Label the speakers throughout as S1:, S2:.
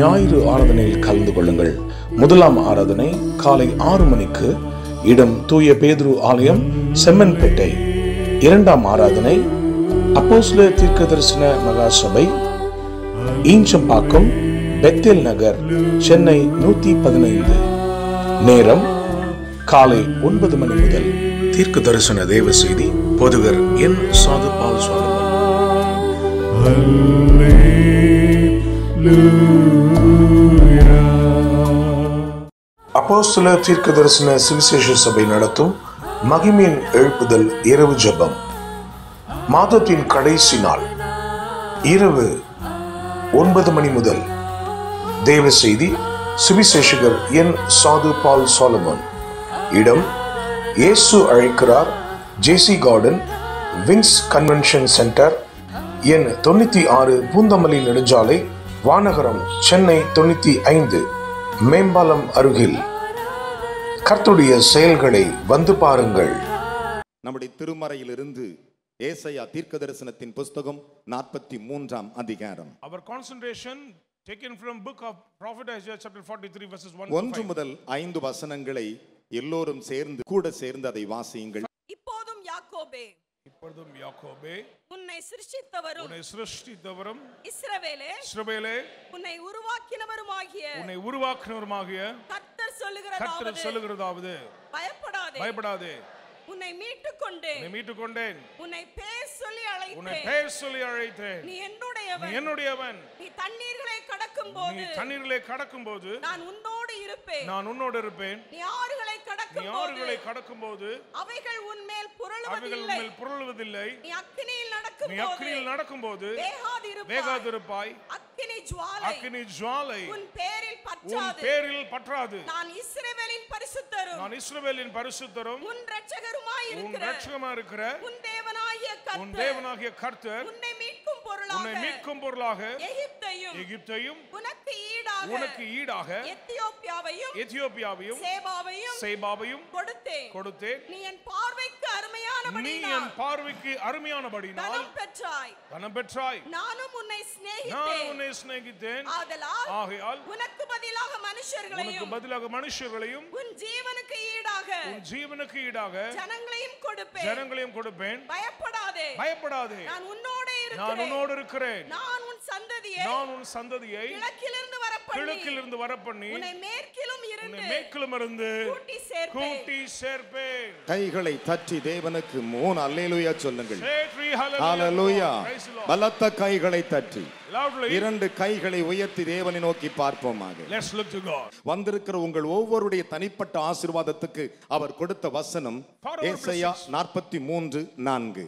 S1: ஞாயிறு ஆராதனையில் கலந்து கொள்ளுங்கள் முதலாம் ஆராதனை காலை ஆறு மணிக்கு இடம் தூய பேதுரு ஆலயம் செம்மன்பேட்டை இரண்டாம் ஆராதனை அப்போஸ்ல தீர்க்க தரிசன மகா சபை ஈஞ்சம்பாக்கம் பெத்தேல் நகர் சென்னை நூத்தி பதினைந்து நேரம் காலை ஒன்பது மணி முதல் தீர்க்க தரிசன தேவ செய்தி பொதுகர் என் சாது பால் சுவாமி அப்போஸ்தல தீர்க்க தரிசன சுவிசேஷ சபை நடத்தும் மகிமையின் எழுப்புதல் இரவு ஜெபம் மாதத்தின் கடைசி நாள் இரவு ஒன்பது மணி முதல் தேவ செய்தி சுவிசேஷகர் என் சாது பால் சாலமன் இடம் இயேசு அழைக்கிறார் JC garden wings convention centre எண் தொண்ணூத்தி ஆறு பூந்தமல்லி நெடுஞ்சாலை வானகரம் சென்னை தொண்ணூத்தி ஐந்து மேம்பாலம் அருகில் கர்த்துடைய செயல்களை வந்து பாருங்கள்
S2: நம்முடைய திருமறையிலிருந்து ஏசையா தீர்க்க தரிசனத்தின் புஸ்தகம் நாற்பத்தி மூன்றாம் அதிகாரம்
S3: Our concentration taken from book of Prophet Isaiah chapter 43 verses 1 to
S2: ஒன்று
S3: 5.
S2: முதல் ஐந்து வசனங்களை எல்லோரும் சேர்ந்து கூட சேர்ந்து அதை வாசியுங்கள்
S4: இப்போதும் யாக்கோபே
S3: இப்பொழுதும் யாக்கோபே
S4: உன்னை சிருஷ்டித்தவரும்
S3: உன்னை சிருஷ்டித்தவரும்
S4: இஸ்ரவேலே
S3: இஸ்ரவேலே
S4: உன்னை உருவாக்கினவருமாகிய
S3: உன்னை உருவாக்கினவருமாகிய
S4: கர்த்தர்
S3: கர்த்தர்
S4: சொல்லுகிறதாவது
S3: சொல்லுகிறதாவது
S4: பயப்படாதே
S3: பயப்படாதே
S4: உன்னை மீட்டுக் கொண்டேன்
S3: உன்னை மீட்டுக் கொண்டேன்
S4: உன்னை பேர் சொல்லி
S3: உன்னை
S4: அழைத்தேன்
S3: பெயர் சொல்லி அழைத்தேன்
S4: நீ
S3: நீ
S4: என்னுடையவன்
S3: என்னுடையவன்
S4: நீ தண்ணீர்களை கடக்கும்
S3: நீ
S4: போது
S3: தண்ணீரிலே கடக்கும் போது
S4: நான் உன்னோடு இருப்பேன்
S3: நான் உன்னோடு இருப்பேன்
S4: நீ ஆறுகளை
S3: நீ
S4: கடக்கும் போது
S3: ஆறுகளை கடக்கும் போது
S4: அவைகள் உன்மேல்
S3: அவைகள்
S4: புரளுவதில்லை
S3: உன்மேல் புரளுவதில்லை
S4: நீ அக்கினியில் நடக்கும்
S3: நீ
S4: போது
S3: அக்கினியில் நடக்கும் போது
S4: வேகாதிருப்பாய்
S3: வேகாதிருப்பாய்
S4: அக்கினி ஜுவாலை
S3: அக்கினி ஜுவாலை
S4: உன் பேரில்
S3: உன்
S4: பற்றாது
S3: பேரில் பற்றாது
S4: நான் இஸ்ரவேலின் பரிசுத்தரும்
S3: நான் இஸ்ரவேலின் பரிசுத்தரும்
S4: உன் இரட்சகருமாய்
S3: உன்
S4: இருக்கிற
S3: ரட்சகமா இருக்கிற
S4: உன் தேவனாகிய
S3: உன்
S4: கர்த்தர்
S3: தேவனாகிய கர்த்தர்
S4: உன்னை மீட்கும்
S3: உன்னை
S4: பொருளாக
S3: மீட்கும் பொருளாக
S4: எகிப்தையும்
S3: எகிப்தையும்
S4: உனக்கு ஈடாக
S3: உனக்கு ஈடாக
S4: எத்தியோப்பியாவையும்
S3: எத்தியோப்பியாவையும்
S4: சேபாவையும்
S3: சேபாவையும்
S4: கொடுத்தேன்
S3: கொடுத்தேன்
S4: நீ என் பார்வைக்கு
S3: நீ
S4: அருமையானபடினால்
S3: என் பார்வைக்கு அருமையானபடினால்
S4: தனம் பெற்றாய்
S3: கனம் பெற்றாய்
S4: நானும் உன்னை
S3: நான்
S4: சிநேகித்தேன்
S3: உன்னை சிநேகித்தேன்
S4: ஆதலால்
S3: ஆகையால்
S4: உனக்கு பதிலாக
S3: உனக்கு
S4: மனுஷர்களையும்
S3: பதிலாக மனுஷர்களையும்
S4: உன் ஜீவனுக்கு ஈடாக
S3: உன் ஜீவனுக்கு ஈடாக
S4: ஜனங்களையும் கொடுப்பேன்
S3: ஜனங்களையும் கொடுப்பேன்
S4: பயப்படாதே
S3: பயப்படாதே
S4: நான் உன்னோட
S3: நான்
S4: இருக்கிறேன்
S3: உன்னோடு இருக்கிறேன்
S4: நான் உன் சந்ததியை
S3: நான் உன் சந்ததியை
S4: கிழக்கிலிருந்து வரப்பண்ணி
S3: கிழக்கில் இருந்து வரப்பண்ணி
S4: உன்னை மேற்கிலும்
S3: உன்னை
S4: இருந்து
S3: மேற்கிலும் இருந்து
S4: கூட்டி சேர்ப்பேன்
S3: கூட்டி சேர்ப்பேன்
S2: கைகளை தட்டி தேவனுக்கு மூணு அல்லேலூயா சொல்லுங்கள்
S3: Say three
S2: hallelujah
S3: hallelujah. Praise the Lord.
S2: பலத்த கைகளை தட்டி
S3: Loudly,
S2: இரண்டு கைகளை உயர்த்தி தேவனை நோக்கி பார்ப்போமாக
S3: let's look to God.
S2: வந்திருக்கிற உங்கள் ஒவ்வொருடைய தனிப்பட்ட ஆசீர்வாதத்துக்கு அவர் கொடுத்த வசனம்
S3: For our
S2: ஏசாயா நாற்பத்தி மூன்று நான்கு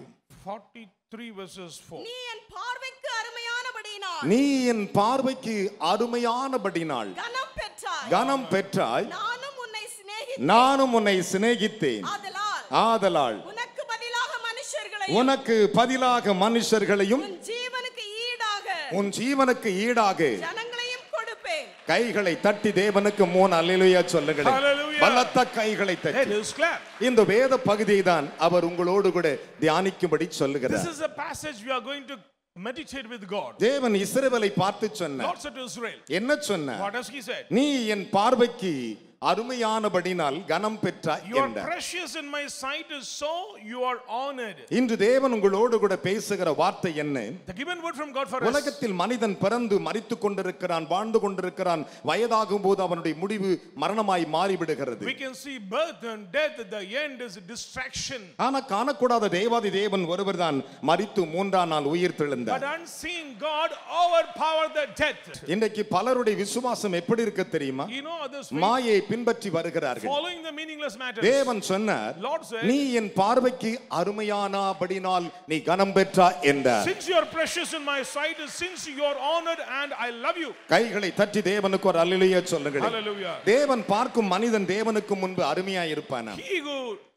S3: 43 verses 4.
S4: நீ என் பார்வைக்கு அருமையானபடியினால்
S2: நீ என் பார்வைக்கு அருமையானபடினாள்
S4: கனம் பெற்றாய்
S2: கனம் பெற்றாய்
S4: நானும் உன்னை சிநேகித்தேன்
S2: நானும் உன்னை சிநேகித்தேன்
S4: ஆதலால்
S2: ஆதலாள்
S4: உனக்கு பதிலாக மனுஷர்களை
S2: உனக்கு பதிலாக மனுஷர்களையும்
S4: உன் ஜீவனுக்கு ஈடாக
S2: உன் ஜீவனுக்கு ஈடாக
S4: ஜனங்களையும் கொடுப்பேன்
S2: கைகளை தட்டி தேவனுக்கு மூணு அல்லேலூயா சொல்லுங்களேன்
S3: Hallelujah.
S2: பலத்த கைகளை
S3: Hey,
S2: தட்டி
S3: this clap.
S2: இந்த வேத பகுதியை தான் அவர் உங்களோடு கூட தியானிக்கும்படி
S3: This
S2: சொல்லுகிறார்
S3: is a passage we are going to meditate with God.
S2: தேவன் இஸ்ரவேலை பார்த்து சொன்னார்
S3: God said to Israel,
S2: என்ன சொன்னார்
S3: what has He said?
S2: நீ என் பார்வைக்கு அருமையானபடினால் கனம் பெற்றாய்
S3: You are
S2: என்றார்
S3: precious in my sight, is so you are honored.
S2: இன்று தேவன் உங்களோடு கூட பேசுகிற வார்த்தை என்ன
S3: The given word from God for us.
S2: உலகத்தில் மனிதன் பிறந்து மரித்துக் கொண்டிருக்கிறான் வாழ்ந்து கொண்டிருக்கிறான் வயதாகும் போது அவனுடைய முடிவு மரணமாய் மாறிவிடுகிறது
S3: We can see birth and death at the end is a distraction.
S2: ஆனா காணக்கூடாத தேவாதி தேவன் ஒருவர்தான் மரித்து மூன்றாம் நாள் உயிர் தெழுந்தார்
S3: But unseen God overpowered the death.
S2: இன்றைக்கு பலருடைய விசுவாசம் எப்படி இருக்கு தெரியுமா
S3: You know others
S2: மாயை பின்பற்றி வருகிறார்கள்
S3: following the meaningless matters.
S2: தேவன் சொன்னார்
S3: Lord said,
S2: நீ என் பார்வைக்கு அருமையானபடினால் நீ கனம் பெற்றா என்றார்
S3: Since you are precious in my sight, since you are honored and I love you.
S2: கைகளை தட்டி தேவனுக்கு ஒரு அல்லையா சொல்லுங்கள்
S3: Hallelujah.
S2: தேவன் பார்க்கும் மனிதன் தேவனுக்கு முன்பு அருமையா இருப்பானா
S3: He who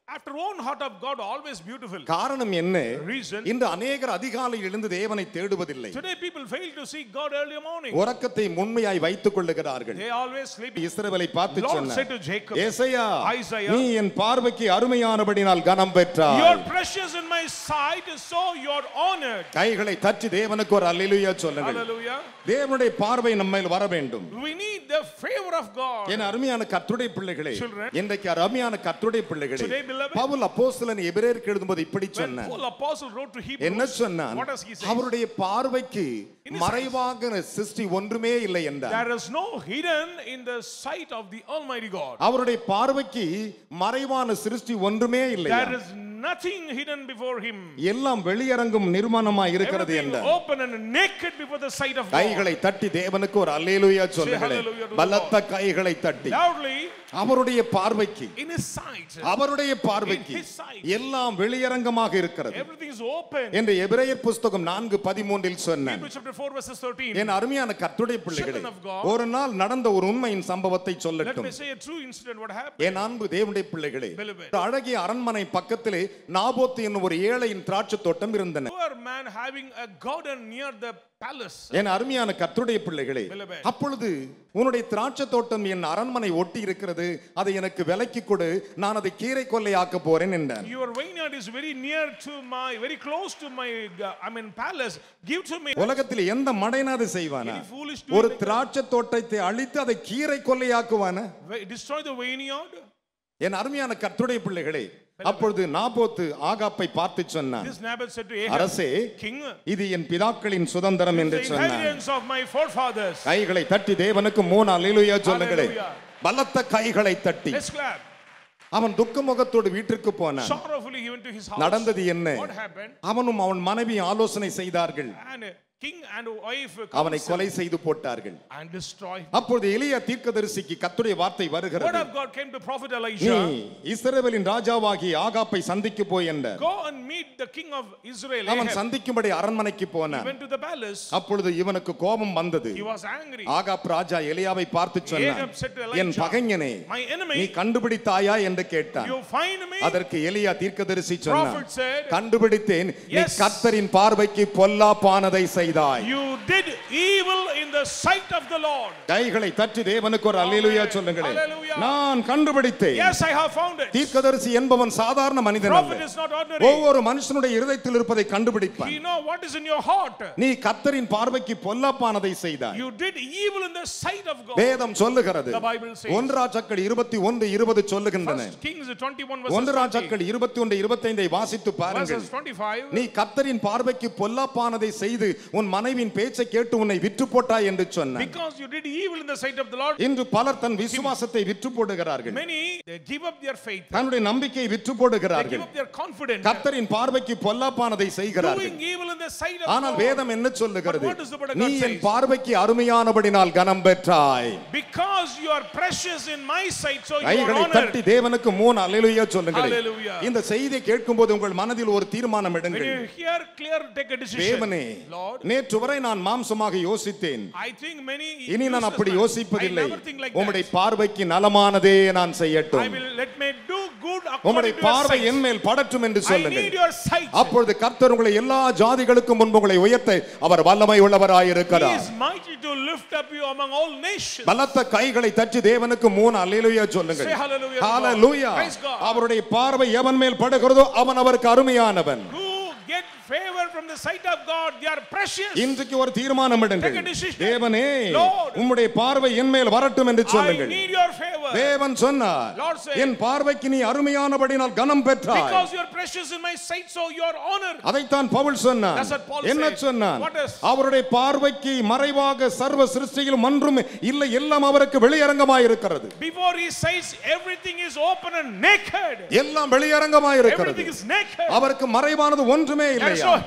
S3: After own heart of God, always beautiful.
S2: காரணம் என்ன
S3: Reason.
S2: இன்று அநேகர் அதிகாலை எழுந்து தேவனை தேடுவதில்லை
S3: Today people fail to seek God early morning.
S2: உறக்கத்தை முன்மையாய் வைத்துக் கொள்ளுகிறார்கள்
S3: They always sleep.
S2: இஸ்ரவேலை பார்த்து
S3: Lord
S2: சொன்னார்
S3: said to Jacob,
S2: Yesaiya
S3: Isaiah,
S2: நீ என் பார்வைக்கு அருமையானபடினால் கனம் பெற்றாய்
S3: You're precious in my sight, so you're honored.
S2: கைகளை தட்டி தேவனுக்கு ஒரு அல்லேலூயா சொல்லுங்கள்
S3: Hallelujah.
S2: தேவனுடைய பார்வை நம்ம வர வேண்டும்
S3: We need the favor of God.
S2: என் அருமையான கர்த்துடைய பிள்ளைகளே
S3: Children.
S2: இன்றைக்கு அருமையான கர்த்துடைய பிள்ளைகளே
S3: Today, beloved.
S2: பவுல் அப்போஸ்தலன் எபிரேயருக்கு எழுதும்போது இப்படி
S3: When
S2: சொன்னார்
S3: Paul apostle wrote to
S2: என்ன
S3: Hebrews,
S2: சொன்னான்
S3: what does he say?
S2: அவருடைய பார்வைக்கு
S3: In his
S2: மறைவாக சிருஷ்டி ஒன்றுமே இல்லை என்றார்
S3: There is no hidden in the sight of the Almighty God.
S2: அவருடைய பார்வைக்கு மறைவான சிருஷ்டி ஒன்றுமே இல்லை
S3: There is nothing hidden before him.
S2: எல்லாம் வெளியரங்கும் நிர்மாணமாய் இருக்கிறது
S3: Everything
S2: என்றார்
S3: open and naked before the sight of God.
S2: கைகளை தட்டி தேவனுக்கு ஒரு அல்லேலூயா சொல்லுங்களேன்
S3: hallelujah to the
S2: பலத்த கைகளை தட்டி
S3: Loudly
S2: அவருடைய பார்வைக்கு
S3: in his sight.
S2: அவருடைய பார்வைக்கு
S3: In his sight.
S2: எல்லாம் வெளியரங்கமாக இருக்கிறது
S3: Everything is open.
S2: என்று எபிரேயர் புஸ்தகம் நான்கு பதிமூன்றில் சொன்னான்
S3: Hebrews chapter 4 verses 13.
S2: என் அருமையான கர்த்துடைய பிள்ளைகளே
S3: Children of God.
S2: ஒரு நாள் நடந்த ஒரு உண்மையின் சம்பவத்தை
S3: Let
S2: சொல்லட்டும்
S3: me say a true incident what happened.
S2: என் அன்பு தேவனுடைய பிள்ளைகளே
S3: Beloved.
S2: ஒரு அழகிய அரண்மனை பக்கத்திலே நாபோத்து என்னும் ஒரு ஏழையின் திராட்சை தோட்டம் இருந்தன
S3: Poor man having a garden near the palace.
S2: என் அருமையான கர்த்தருடைய பிள்ளைகளே
S3: Beloved.
S2: அப்பொழுது உன்னுடைய திராட்சை தோட்டம் என் அரண்மனை ஒட்டி இருக்கிறது அதை எனக்கு விலைக்கு கொடு நான் அதை கீரை கொள்ளையாக்க போறேன் என்றான்
S3: Your vineyard is very near to my, very close to my, uh, I mean, palace. Give to me.
S2: உலகத்தில் எந்த மடையனா அது செய்வானா
S3: Any foolish
S2: ஒரு
S3: doing like
S2: திராட்சை தோட்டத்தை அழித்து அதை கீரை கொள்ளையாக்குவானா
S3: that? Destroy the vineyard.
S2: என் அருமையான கர்த்தருடைய பிள்ளைகளே அப்பொழுது நாபோத்து ஆகாப்பை பார்த்து சொன்னான்
S3: This Naboth said to Ahab,
S2: அரசே
S3: King,
S2: இது என் பிதாக்களின் சுதந்திரம்
S3: the
S2: என்று சொன்னான்
S3: inheritance of my forefathers.
S2: கைகளை தட்டி தேவனுக்கு மூணு அல்லேலூயா சொல்லுங்களே
S3: Hallelujah.
S2: பலத்த கைகளை தட்டி
S3: Let's clap.
S2: அவன் துக்க முகத்தோடு வீட்டிற்கு போனான்
S3: Sorrowfully he went to his house.
S2: நடந்தது என்ன
S3: What happened?
S2: அவனும் அவன் மனைவி ஆலோசனை செய்தார்கள்
S3: And uh, king and wife
S2: அவனை
S3: counsel
S2: கொலை செய்து போட்டார்கள்
S3: and destroy.
S2: அப்பொழுது எலியா தீர்க்கதரிசிக்கு கர்த்தருடைய வார்த்தை
S3: Word
S2: வருகிறது
S3: of God came to prophet
S2: நீ
S3: Elijah.
S2: இஸ்ரவேலின் ராஜாவாகி ஆகாப்பை சந்திக்க போய் என்றார்
S3: Go and meet the king of Israel.
S2: அவன்
S3: Ahab.
S2: சந்திக்கும்படி அரண்மனைக்கு
S3: He
S2: போனான்
S3: went to the palace.
S2: அப்பொழுது இவனுக்கு கோபம் வந்தது
S3: He was angry.
S2: ஆகாப் ராஜா எலியாவை பார்த்து சொன்னான்
S3: Ahab said to Elijah,
S2: N பகைஞனே
S3: My
S2: நீ
S3: enemy,
S2: கண்டுபிடித்தாயா என்று கேட்டான்
S3: you find me?
S2: அதற்கு எலியா தீர்க்கதரிசி சொன்னான்
S3: Prophet said,
S2: கண்டுபிடித்தேன் நீ
S3: Yes.
S2: கர்த்தரின் பார்வைக்கு பொல்லாப்பானதை செய்தாய்
S3: You did evil in the sight of the Lord.
S2: கைகளை தட்டி தேவனுக்கு ஒரு அல்லேலூயா
S3: Amen.
S2: சொல்லுங்களேன்
S3: Hallelujah.
S2: நான் கண்டுபிடித்தேன்
S3: Yes, I have found it.
S2: தீர்க்கதரிசி என்பவன் சாதாரண மனிதன்
S3: Prophet
S2: அல்ல
S3: is not ordinary.
S2: ஒவ்வொரு மனுஷனுடைய இருதயத்தில் இருப்பதை கண்டுபிடிப்பான்
S3: He know what is in your heart.
S2: நீ கர்த்தரின் பார்வைக்கு பொல்லாப்பானதை செய்தாய்
S3: You did evil in the sight of God.
S2: வேதம் சொல்லுகிறது
S3: The Bible says.
S2: ஒன்று ராஜாக்கள் இருபத்தி ஒன்று இருபது சொல்லுகின்றன
S3: First Kings 21
S2: ஒன்று
S3: verses 20.
S2: ராஜாக்கள் இருபத்தி ஒன்று இருபத்தைந்தை வாசித்து பாருங்கள்
S3: Verses 25.
S2: நீ கர்த்தரின் பார்வைக்கு பொல்லாப்பானதை செய்து உன் மனைவியின் பேச்சை கேட்டு உன்னை விற்று போட்டாய் என்று சொன்னான்
S3: Because you did evil in the sight of the Lord,
S2: இன்று பலர் தன் விசுவாசத்தை விற்று போடுகிறார்கள்
S3: many they give up their faith.
S2: தன்னுடைய நம்பிக்கையை விற்று
S3: They give
S2: போடுகிறார்கள்
S3: up their confidence.
S2: கர்த்தரின் பார்வைக்கு பொல்லாப்பானதை செய்கிறார்கள்
S3: Doing evil in the sight of
S2: ஆனால்
S3: God.
S2: வேதம் என்ன சொல்லுகிறது
S3: But what does the word of
S2: நீ
S3: God
S2: என்
S3: says?
S2: பார்வைக்கு அருமையானபடினால் கனம் பெற்றாய்
S3: Because you are precious in my sight, so you are
S2: கைகளை தட்டி
S3: honored.
S2: தேவனுக்கு மூணு அல்லேலூயா சொல்லுங்கள்
S3: Hallelujah.
S2: இந்த செய்தியை கேட்கும்போது உங்கள் மனதில் ஒரு தீர்மானம்
S3: When
S2: எடுங்கள்
S3: you hear clear, take a decision.
S2: தேவனே
S3: Lord,
S2: நேற்று வரை நான் மாம்சமாக யோசித்தேன்
S3: I think many
S2: இனி நான்
S3: useless
S2: அப்படி
S3: man.
S2: யோசிப்பதில்லை
S3: I never think like
S2: உம்முடைய
S3: that.
S2: பார்வைக்கு நலமானதே நான்
S3: I
S2: செய்யட்டும்
S3: will let me do good
S2: உம்முடைய
S3: according to your
S2: பார்வை
S3: sight.
S2: என் மேல் படட்டும் என்று
S3: I
S2: சொல்லுங்கள்
S3: need your sight.
S2: அப்பொழுது கர்த்தர் உங்களை எல்லா ஜாதிகளுக்கும் முன்பு உங்களை உயர்த்த அவர் வல்லமை
S3: He
S2: உள்ளவராயிருக்கிறார்
S3: is mighty to lift up you among all nations.
S2: பலத்த கைகளை தட்டி தேவனுக்கு மூணு அல்லேலூயா சொல்லுங்கள்
S3: Say hallelujah to God.
S2: Hallelujah
S3: Praise God.
S2: அவருடைய பார்வை எவன் மேல் படுகிறதோ அவன் அவருக்கு அருமையானவன்
S3: Who get favor from the sight of God, they are precious.
S2: இன்றைக்கு ஒரு தீர்மானம் எடுங்கள்
S3: Take a decision.
S2: தேவனே
S3: Lord.
S2: உம்முடைய பார்வை என் மேல் வரட்டும் என்று
S3: I
S2: சொல்லுங்கள்
S3: need your favor.
S2: தேவன் சொன்னார்
S3: Lord said,
S2: என் பார்வைக்கு நீ அருமையானபடினால் கனம் பெற்றாய்
S3: Because you are precious in my sight, so you are honored.
S2: அதைத்தான் பவுல் சொன்னான்
S3: That's what Paul
S2: என்ன
S3: said.
S2: சொன்னான்
S3: What is-
S2: அவருடைய பார்வைக்கு மறைவாக சர்வ சிருஷ்டியிலும் ஒன்றும் இல்லை எல்லாம் அவருக்கு வெளியரங்கமாய் இருக்கிறது
S3: Before he says everything is open and naked.
S2: எல்லாம் வெளியரங்கமாய் இருக்கிறது
S3: Everything is naked.
S2: அவருக்கு மறைவானது ஒன்றுமே
S3: There is
S2: இல்லையா
S3: no hidden things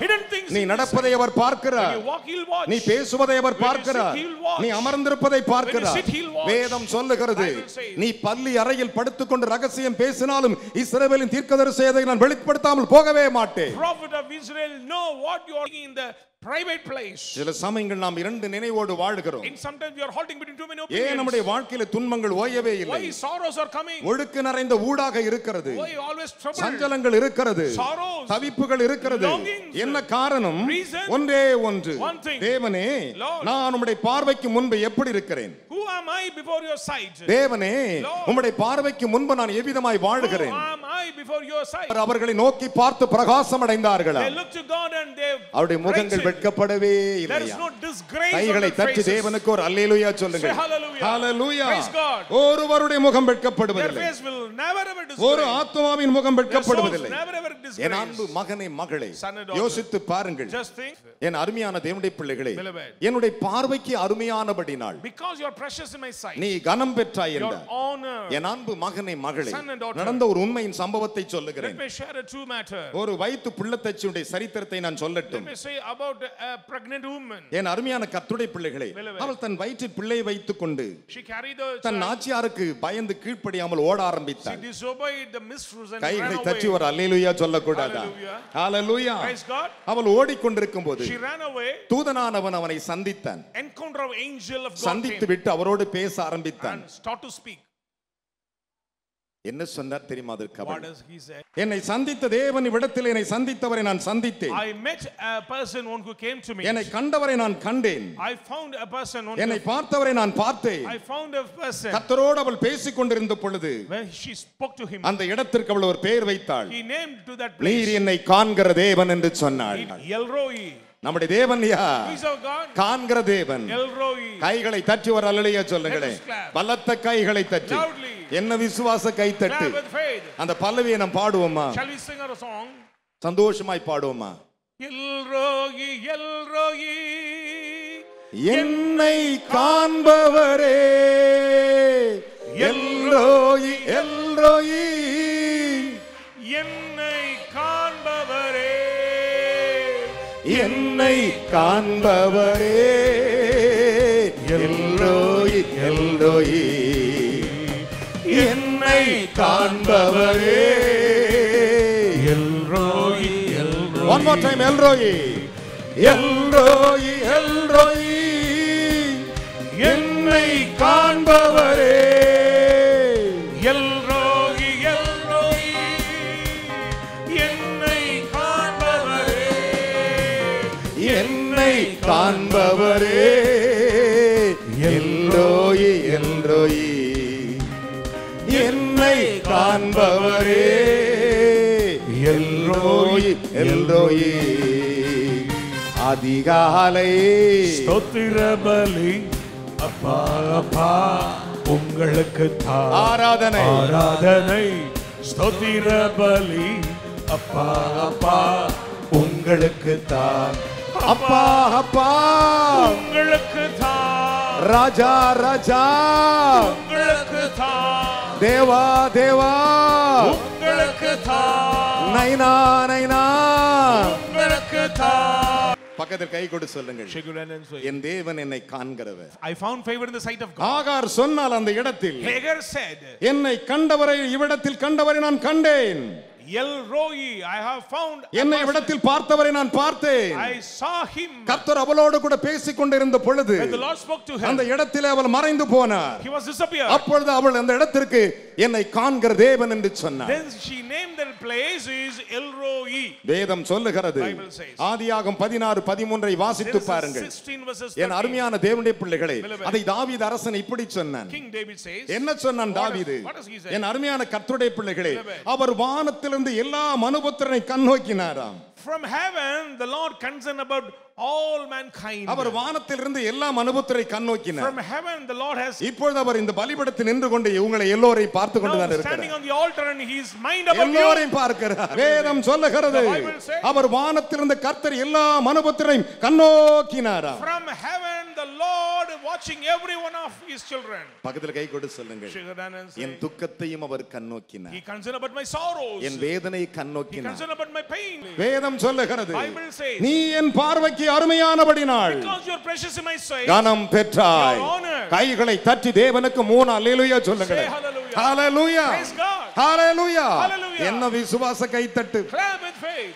S2: நீ
S3: in
S2: நடப்பதை அவர்
S3: When
S2: பார்க்கிறார்
S3: you walk, he'll watch.
S2: நீ பேசுவதை அவர்
S3: When you
S2: பார்க்கிறார்
S3: sit, he'll watch.
S2: நீ அமர்ந்திருப்பதை பார்க்கிறார்
S3: sit, he'll watch.
S2: வேதம் சொல்லுகிறது
S3: Bible says.
S2: நீ பள்ளி அறையில் படுத்துக்கொண்டு ரகசியம் பேசினாலும் இஸ்ரவேலின் தீர்க்கதரிசியை நான் வெளிப்படுத்தாமல் போகவே மாட்டேன்
S3: Prophet of Israel know what you are doing in the private place.
S2: சில சமயங்கள் நாம் இரண்டு நினைவோடு வாழ்கிறோம்
S3: And sometimes we are halting between too many
S2: ஏன்
S3: opinions.
S2: நம்முடைய வாழ்க்கையில துன்பங்கள் ஓயவே இல்லை
S3: Why sorrows are coming?
S2: ஒழுக்கு நிறைந்த ஊடாக இருக்கிறது
S3: Why always trouble?
S2: சஞ்சலங்கள் இருக்கிறது
S3: Sorrows.
S2: தவிப்புகள் இருக்கிறது
S3: Longings.
S2: என்ன காரணம்
S3: Reason.
S2: ஒன்றே ஒன்று
S3: One thing.
S2: தேவனே
S3: Lord.
S2: நான் உம்முடைய பார்வைக்கு முன்பு எப்படி இருக்கிறேன்
S3: Who am I before your sight?
S2: தேவனே
S3: Lord.
S2: உம்முடைய பார்வைக்கு முன்பு நான் எவ்விதமாய்
S3: Who
S2: வாழுகிறேன்
S3: am I before your sight?
S2: அவர் அவர்களை நோக்கி பார்த்து பிரகாசம் அடைந்தார்களா
S3: They look to God and they
S2: அவருடைய முகங்கள்
S3: praise Him.
S2: வெட்கப்படவே
S3: There is
S2: இல்லையா
S3: no disgrace on
S2: கைகளை
S3: their
S2: தட்டி
S3: faces.
S2: தேவனுக்கு ஒரு அல்லேலூயா சொல்லுங்க
S3: Say hallelujah.
S2: ஹalleluya
S3: Praise God.
S2: ஒருவருடைய முகம்
S3: Their
S2: வெட்கப்படுவதில்லை
S3: face will never ever
S2: ஒரு
S3: disgrace.
S2: ஆத்மாவின் முகம்
S3: Their souls
S2: வெட்கப்படுவதில்லை
S3: never ever
S2: என் அன்பு
S3: disgrace.
S2: மகனே மகளே
S3: Son and daughter.
S2: யோசித்து பாருங்கள்
S3: Just think,
S2: என் அருமையான தேவனுடைய பிள்ளைகளே
S3: Beloved.
S2: என்னுடைய பார்வைக்கு அருமையானபடினாள்
S3: because you are precious in my sight,
S2: நீ கனம் பெற்றாய்
S3: your
S2: என்ற
S3: honor.
S2: என் அன்பு மகனே மகளே
S3: Son and daughter.
S2: நடந்த ஒரு உண்மையின் சம்பவத்தை
S3: Let
S2: சொல்லுகிறேன்
S3: me share a true matter.
S2: ஒரு வயிற்று பிள்ளைத்தச்சியுடைய சரித்திரத்தை நான்
S3: Let
S2: சொல்லட்டும்
S3: me say about a pregnant woman.
S2: என் அருமையான கத்துடைய பிள்ளைகளே
S3: Beloved.
S2: அவள் தன் வயிற்றில் பிள்ளையை வைத்துக் கொண்டு
S3: She carried the
S2: than
S3: child.
S2: நாச்சியாருக்கு பயந்து கீழ்ப்படியாமல் ஓட
S3: She
S2: ஆரம்பித்தாள்
S3: disobeyed the mistress and
S2: கைகளை
S3: ran
S2: தட்டி
S3: away.
S2: ஒரு அல்லேலூயா சொல்லக்கூடாதா
S3: Hallelujah.
S2: ஹalleluya
S3: Praise God.
S2: அவள் ஓடிக்கொண்டிருக்கும் போது
S3: She ran away.
S2: தூதனானவன் அவனை சந்தித்தான்
S3: Encounter of angel of God
S2: சந்தித்து
S3: came
S2: விட்டு அவரோடு பேச ஆரம்பித்தான்
S3: and start to speak.
S2: என்ன சொன்னார் தெரியுமா அதற்கு
S3: What
S2: அவள்
S3: does he say?
S2: என்னை சந்தித்த தேவன் இவ்விடத்தில் என்னை சந்தித்தவரை நான் சந்தித்தேன்
S3: I met a person one who came to me.
S2: என்னை கண்டவரை நான் கண்டேன்
S3: I found a person one
S2: என்னை
S3: who,
S2: பார்த்தவரை நான் பார்த்தேன்
S3: I found a person
S2: கத்தரோடு அவள் பேசிக் கொண்டிருந்த பொழுது
S3: when she spoke to him.
S2: அந்த இடத்திற்கு அவள் ஒரு பெயர் வைத்தாள்
S3: He named to that
S2: நீர்
S3: place
S2: என்னை காண்கிற தேவன் என்று சொன்னாள்
S3: Elroy.
S2: நம்முடைய தேவன் யா
S3: He's our God.
S2: காண்கிற தேவன்
S3: Elroy.
S2: கைகளை தட்டி ஒரு அலலையா சொல்லுங்களேன்
S3: Let us clap.
S2: பலத்த கைகளை தட்டி
S3: Loudly.
S2: என்ன விசுவாச கை தட்டு
S3: Clap with faith.
S2: அந்த பல்லவியை நாம் பாடுவோமா
S3: Shall we sing our song?
S2: சந்தோஷமாய் பாடுவோமா
S3: Elroy, Elroy.
S2: என்னை காண்பவரே எல்ரோயி எல்ரோயி
S3: என்னை காண்பவரே
S2: என்னை காண்பவரே எல்ரோயி எல்ரோயி என்னை காண்பவரே
S3: எல்ரோய்
S2: One more time, எல்ரோயி எல்ரோயி எல்ரோயி என்னை காண்பவரே
S3: எல்ரோய் எல்ரோய் என்னை காண்பவரே
S2: என்னை காண்பவரே எல்ரோயி எல்ரோயி என்னை காண்பவரே எல்ரோயி எல்ரோயி அதிகாலை
S3: ஸ்தோத்திர பலி அப்பா அப்பா உங்களுக்கு தான்
S2: ஆராதனை
S3: ஆராதனை ஸ்தோத்திர பலி அப்பா அப்பா உங்களுக்கு தான்
S2: அப்பா அப்பா
S3: உங்களுக்கு தான்
S2: ராஜா ராஜா
S3: உங்களுக்கு தான்
S2: தேவா தேவா
S3: உங்களுக்கு தான்
S2: நைனா நைனா
S3: உங்களுக்கு தான்
S2: பக்கத்தில் கை கொடு சொல்லுங்கள்
S3: Shake your hand and say,
S2: என் தேவன் என்னை காண்கிறவர்
S3: I found favor in the sight of God.
S2: ஆகார் சொன்னால் அந்த இடத்தில்
S3: Hagar said,
S2: என்னை கண்டவரை இவ்விடத்தில் கண்டவரை நான் கண்டேன்
S3: El Roi, I have found a
S2: என்னை
S3: person.
S2: இவ்விடத்தில் பார்த்தவரை நான் பார்த்தேன்
S3: I saw him.
S2: கர்த்தர் அவளோடு கூட பேசிக் கொண்டிருந்த பொழுது
S3: When the Lord spoke to
S2: அந்த
S3: her,
S2: இடத்திலே அவள் மறைந்து போனார்
S3: he was disappeared.
S2: அப்பொழுது அவள் அந்த இடத்திற்கு என்னை காண்கிற தேவன் என்று சொன்னார்
S3: Then she named that place is El Roi.
S2: வேதம் சொல்லுகிறது
S3: Bible says.
S2: ஆதியாகம் பதினாறு பதிமூன்றை வாசித்து
S3: Genesis
S2: பாருங்கள்
S3: 16 verses
S2: என்
S3: 13.
S2: அருமையான தேவனுடைய பிள்ளைகளே
S3: Beloved.
S2: அதை தாவீது அரசன் இப்படி சொன்னான்
S3: King David says,
S2: என்ன சொன்னான்
S3: What
S2: தாவீது
S3: does- what does he say?
S2: என் அருமையான கர்த்தருடைய பிள்ளைகளே
S3: Beloved.
S2: அவர் வானத்திலிருந்து எல்லா மனுபுத்திரனை கண்ணோக்கினாராம்
S3: From heaven, the Lord concerned about all mankind.
S2: அவர் வானத்திலிருந்து எல்லா மனுபுத்திரை கண்ணோக்கினார்
S3: From heaven, the Lord has
S2: இப்பொழுது அவர் இந்த பலிபடத்தில் நின்று கொண்டு உங்களை எல்லோரையும் பார்த்து கொண்டு
S3: now
S2: தான்
S3: standing
S2: இருக்கிறார்
S3: on the altar and his mind about you.
S2: எல்லோரையும் பார்க்கிறார் வேதம் சொல்லுகிறது
S3: The Bible says-
S2: அவர் வானத்திலிருந்து கர்த்தர் எல்லா மனுபுத்திரையும் கண்ணோக்கினாராம்
S3: From heaven, the Lord is watching every one of his children.
S2: பக்கத்துல கை கொடு சொல்லுங்கள்
S3: Shake your hand and say,
S2: N துக்கத்தையும் our கண்ணோக்கினார்
S3: He concerned about my sorrows.
S2: என் வேதனை
S3: He
S2: கண்ணோக்கினார்
S3: concerned about my pain.
S2: வேதம் சொல்லுகிறது
S3: Bible says,
S2: நீ என் பார்வைக்கு அருமையானபடினாள்
S3: Because you're precious in my sight.
S2: கனம் பெற்றாய்
S3: Your honor.
S2: கைகளை தட்டி தேவனுக்கு மூணு அல்லேலூயா சொல்லுங்கள்
S3: Say hallelujah.
S2: ஹalleluya
S3: Praise God.
S2: ஹalleluya
S3: Hallelujah.
S2: என்ன விசுவாச கைத்தட்டு
S3: Clap with faith.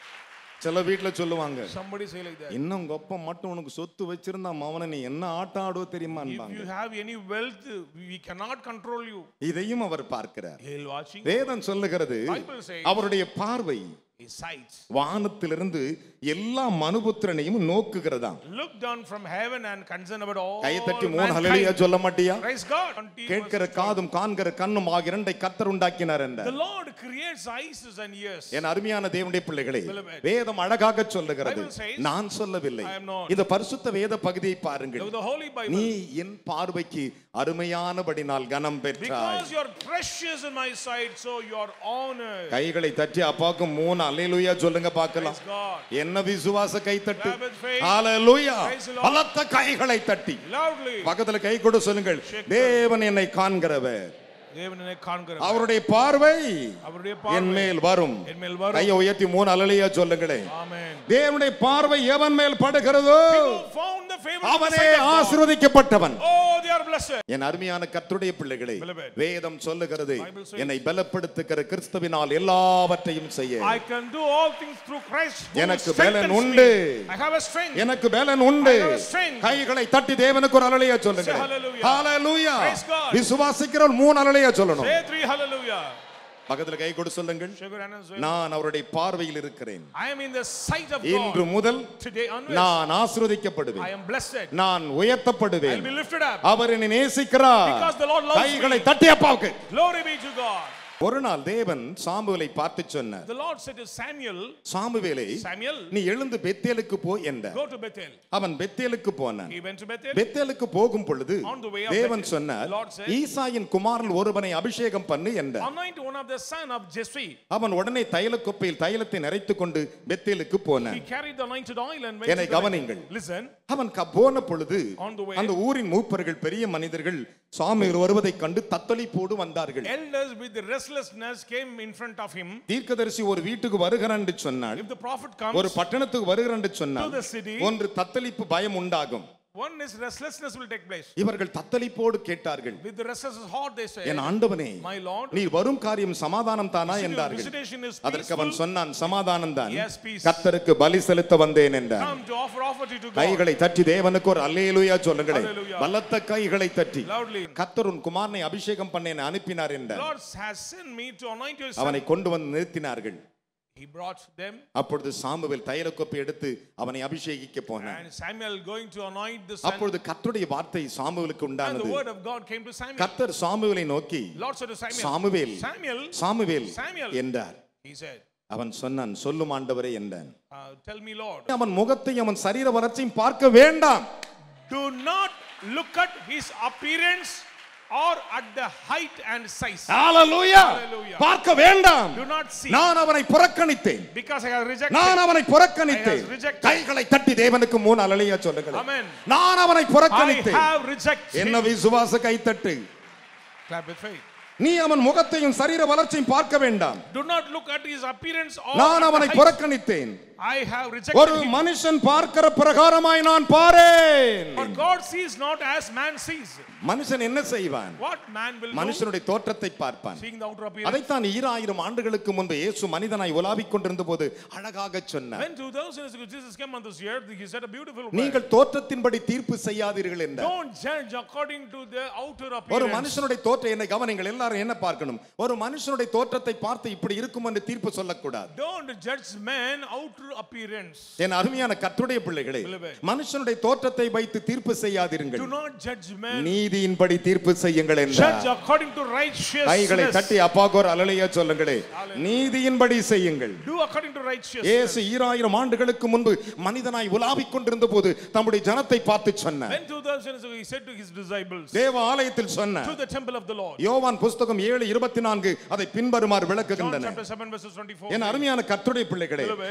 S2: சில வீட்ல சொல்லுவாங்க
S3: Somebody say like that.
S2: இன்னும் உங்க அப்பா மட்டும் உனக்கு சொத்து வச்சிருந்தா மவனை நீ என்ன ஆட்டம் ஆடுவோ
S3: If
S2: தெரியுமான்பாங்க
S3: you have any wealth, we cannot control you.
S2: இதையும் அவர் பார்க்கிறார்
S3: He'll watching
S2: வேதம் சொல்லுகிறது
S3: Bible says-
S2: அவருடைய பார்வை
S3: his sights.
S2: வானத்திலிருந்து எல்லா மனுபுத்திரனையும் நோக்குகிறதாம்
S3: Look down from heaven and concern about all
S2: கையை தட்டி மூணு ஹalleluya
S3: mankind.
S2: சொல்ல மாட்டியா
S3: Praise God. Until
S2: கேட்கிற
S3: verse
S2: காதும் காண்கிற கண்ணும் ஆகிய இரண்டை கத்தர் உண்டாக்கினார்
S3: The
S2: என்றார்
S3: Lord creates eyes and ears.
S2: என் அருமையான தேவனுடைய பிள்ளைகளே
S3: Beloved.
S2: வேதம் அழகாக சொல்லுகிறது
S3: Bible says,
S2: நான் சொல்லவில்லை
S3: I am not.
S2: இந்த பரிசுத்த வேத பகுதியை பாருங்கள்
S3: The Holy
S2: நீ
S3: Bible.
S2: என் பார்வைக்கு அருமையானபடினால் கனம் பெற்றாய்
S3: Because you're precious in my sight, so you're honored.
S2: கைகளை தட்டி அப்பாவுக்கு மூணு அல்லேலூயா சொல்லுங்க பார்க்கலாம்
S3: Praise God.
S2: என்ன விசுவாச கை தட்டு
S3: Clap with faith.
S2: Hallelujah
S3: Praise the Lord.
S2: பலத்த கைகளை தட்டி
S3: Loudly.
S2: பக்கத்துல கை கொடு சொல்லுங்கள்
S3: Shake
S2: தேவன் என்னை காண்கிறவர்
S3: தேவனை காண்கிற
S2: அவருடைய பார்வை
S3: அவருடைய
S2: என்
S3: பார்வை
S2: மேல் வரும்
S3: என் மேல் வரும்.
S2: கையை உயர்த்தி மூணு அலலியா சொல்லுங்களே
S3: Amen.
S2: தேவனுடைய பார்வை எவன் மேல் படுகிறதோ
S3: Who found the favor of the
S2: அவனே
S3: sight of God?
S2: ஆசீர்வதிக்கப்பட்டவன்
S3: Oh, they are blessed.
S2: என் அருமையான கர்த்தருடைய பிள்ளைகளே
S3: Beloved.
S2: வேதம் சொல்லுகிறது
S3: Bible says-
S2: என்னை பலப்படுத்துகிற கிறிஸ்துவினால் எல்லாவற்றையும் செய்ய
S3: I can do all things through Christ who
S2: எனக்கு
S3: strengthens
S2: பலன்
S3: me.
S2: உண்டு.
S3: I have a strength.
S2: எனக்கு பலன் உண்டு
S3: I have strength.
S2: கைகளை தட்டி தேவனுக்கு ஒரு அலலையா சொல்லுங்க
S3: Say hallelujah.
S2: ஹalleluya
S3: Praise God.
S2: விசுவாசிக்கிற மூணு அலலையா சொல்லணும்
S3: Say three hallelujah.
S2: பக்கத்துல கை கொடு சொல்லுங்கள்
S3: Shake your hand and say,
S2: நான் அவருடைய பார்வையில் இருக்கிறேன்
S3: I am in the sight of
S2: இன்று
S3: God.
S2: முதல்
S3: Today onwards,
S2: நான்
S3: I
S2: ஆசிர்வதிக்கப்படுவேன்
S3: am blessed.
S2: நான்
S3: I
S2: உயர்த்தப்படுவேன்
S3: will be lifted up.
S2: அவர் என்னை நேசிக்கிறார்
S3: Because the Lord loves
S2: கைகளை
S3: me.
S2: தட்டி அப்பாவுக்கு
S3: Glory be to God.
S2: ஒரு நாள் தேவன் சாமுவேலை பார்த்து சொன்னார்
S3: The Lord said to Samuel,
S2: சாமுவேலை
S3: Samuel,
S2: நீ எழுந்து பெத்தேலுக்கு போ என்றார்
S3: go to Bethel.
S2: அவன் பெத்தேலுக்கு போனான்
S3: He went to Bethel.
S2: பெத்தேலுக்கு போகும் பொழுது
S3: On the way of
S2: தேவன்
S3: Bethel,
S2: சொன்னார்
S3: Lord said,
S2: ஈசாயின் குமாரில் ஒருவனை அபிஷேகம் பண்ணு என்றார்
S3: Anoint one of the son of Jesse.
S2: அவன் உடனே தைல குப்பையில் தைலத்தை நிறைத்துக் கொண்டு பெத்தேலுக்கு போனான்
S3: He carried the anointed oil and went
S2: என்னை
S3: to Bethel.
S2: கவனிங்கள்.
S3: Listen,
S2: அவன் க- போன பொழுது
S3: On the way.
S2: அந்த ஊரின் மூப்பர்கள் பெரிய மனிதர்கள் சாமியார் வருவதைக் கண்டு தத்தளிப்போடு வந்தார்கள்
S3: elders with restlessness came in front of him.
S2: தீர்க்கதரிசி ஒரு வீட்டுக்கு வருகிறான் என்று சொன்னால்
S3: If the prophet
S2: ஒரு
S3: comes,
S2: பட்டணத்துக்கு வருகிறான் என்று சொன்னால்
S3: To the city.
S2: ஒன்று தத்தளிப்பு பயம் உண்டாகும்
S3: one is restlessness will take place.
S2: இவர்கள் தத்தளிப்போடு கேட்டார்கள்
S3: With the restlessness heart, they say,
S2: என் ஆண்டவனே
S3: My Lord,
S2: நீர் வரும் காரியம் சமாதானம் தானா
S3: Visitation-
S2: என்றார்கள்
S3: visitation is
S2: அதற்கு அவன்
S3: peaceful.
S2: சொன்னான் சமாதானம் தான்
S3: Yes, peace.
S2: கர்த்தருக்கு பலி செலுத்த வந்தேன் என்றார்
S3: come to offer offer to God
S2: கைகளை தட்டி தேவனுக்கு ஒரு அல்லேலூயா சொல்லுங்களேன்
S3: Hallelujah.
S2: பலத்த கைகளை தட்டி
S3: loudly.
S2: கர்த்தர் உன் குமாரனை அபிஷேகம் பண்ண என்னை அனுப்பினார் என்றார்
S3: Lord has sent me to anoint your son.
S2: அவனை கொண்டு வந்து நிறுத்தினார்கள்
S3: He brought them,
S2: அப்பொழுது சாமுவேல் தைலக்கொப்பை எடுத்து அவனை அபிஷேகிக்க போனான்
S3: and Samuel going to anoint the son.
S2: அப்பொழுது கர்த்தருடைய வார்த்தை சாமுவேலுக்கு
S3: And the
S2: உண்டானது
S3: word of God came to Samuel.
S2: கர்த்தர் சாமுவேலை நோக்கி
S3: Lord said to Samuel,
S2: Samuel
S3: Samuel,
S2: Samuel
S3: Samuel.
S2: என்றார்
S3: he said,
S2: அவன் சொன்னான் சொல்லும் ஆண்டவரே என்றான்
S3: uh, Tell me, Lord,
S2: அவன் முகத்தை அவன் சரீர வளர்ச்சியும் பார்க்க வேண்டாம்
S3: do not look at his appearance or at the height and size.
S2: Hallelujah
S3: Hallelujah.
S2: பார்க்க வேண்டாம்
S3: Do not see.
S2: நான் அவனை புறக்கணித்தேன்
S3: Because I have rejected.
S2: நான் அவனை புறக்கணித்தேன்
S3: I have rejected.
S2: கைகளை தட்டி தேவனுக்கு மூணு அலலையா சொல்லுங்கள்
S3: Amen.
S2: நான் அவனை
S3: I
S2: புறக்கணித்தேன்
S3: have rejected.
S2: என்ன விசுவாச கைத்தட்டு
S3: Clap with faith.
S2: நீ அவன் முகத்தையும் சரீர வளர்ச்சியும் பார்க்க வேண்டாம்
S3: Do not look at his appearance or
S2: நான்
S3: at
S2: அவனை
S3: the height.
S2: புறக்கணித்தேன்
S3: I have
S2: ஒரு
S3: rejected him.
S2: மனுஷன் பார்க்கிற பிரகாரமாய் நான் பாரேன்
S3: For God sees not as man sees.
S2: மனுஷன் என்ன செய்வான்
S3: What man will do?
S2: மனுஷனுடைய தோற்றத்தை பார்ப்பான்
S3: Seeing the outer appearance.
S2: அதைத்தான் ஈராயிரம் ஆண்டுகளுக்கு முன்பு இயேசு மனிதனாய் உலாவிக் கொண்டிருந்த போது அழகாக சொன்னார்
S3: When 2000 years ago Jesus came on this earth, he said a beautiful word.
S2: நீங்கள் தோற்றத்தின்படி தீர்ப்பு செய்யாதீர்கள் என்றார்
S3: Don't judge according to the outer
S2: ஒரு
S3: appearance.
S2: மனுஷனுடைய தோற்றம் என்ன கவனிங்கள் எல்லாரும் என்ன பார்க்கணும் ஒரு மனுஷனுடைய தோற்றத்தை பார்த்து இப்படி இருக்கும் என்று தீர்ப்பு சொல்லக்கூடாது
S3: Don't judge man outer appearance.
S2: என் அருமையான கர்த்தருடைய பிள்ளைகளே
S3: Beloved.
S2: மனுஷனுடைய தோற்றத்தை வைத்து தீர்ப்பு செய்யாதீர்கள்
S3: Do not judge man.
S2: நீதியின்படி தீர்ப்பு செய்யுங்கள்
S3: Judge
S2: என்றார்
S3: according to
S2: கைகளை
S3: righteousness.
S2: தட்டி அப்பாக்கு ஒரு அலலையா சொல்லுங்களே நீதியின்படி செய்யுங்கள்
S3: Do according to righteousness.
S2: இயேசு ஈராயிரம் ஆண்டுகளுக்கு முன்பு மனிதனாய் உலாவிக் கொண்டிருந்த போது தம்முடைய ஜனத்தை பார்த்து சொன்னார்
S3: When 2000 years ago he said to his disciples,
S2: தேவ ஆலயத்தில் சொன்னார்
S3: to the temple of the Lord.
S2: யோவான் புஸ்தகம் ஏழு இருபத்தி நான்கு அதை பின்வருமாறு
S3: John
S2: விளக்குகின்றன
S3: chapter 7 verses 24.
S2: என் அருமையான கர்த்தருடைய பிள்ளைகளே
S3: Beloved.
S2: ஆனால்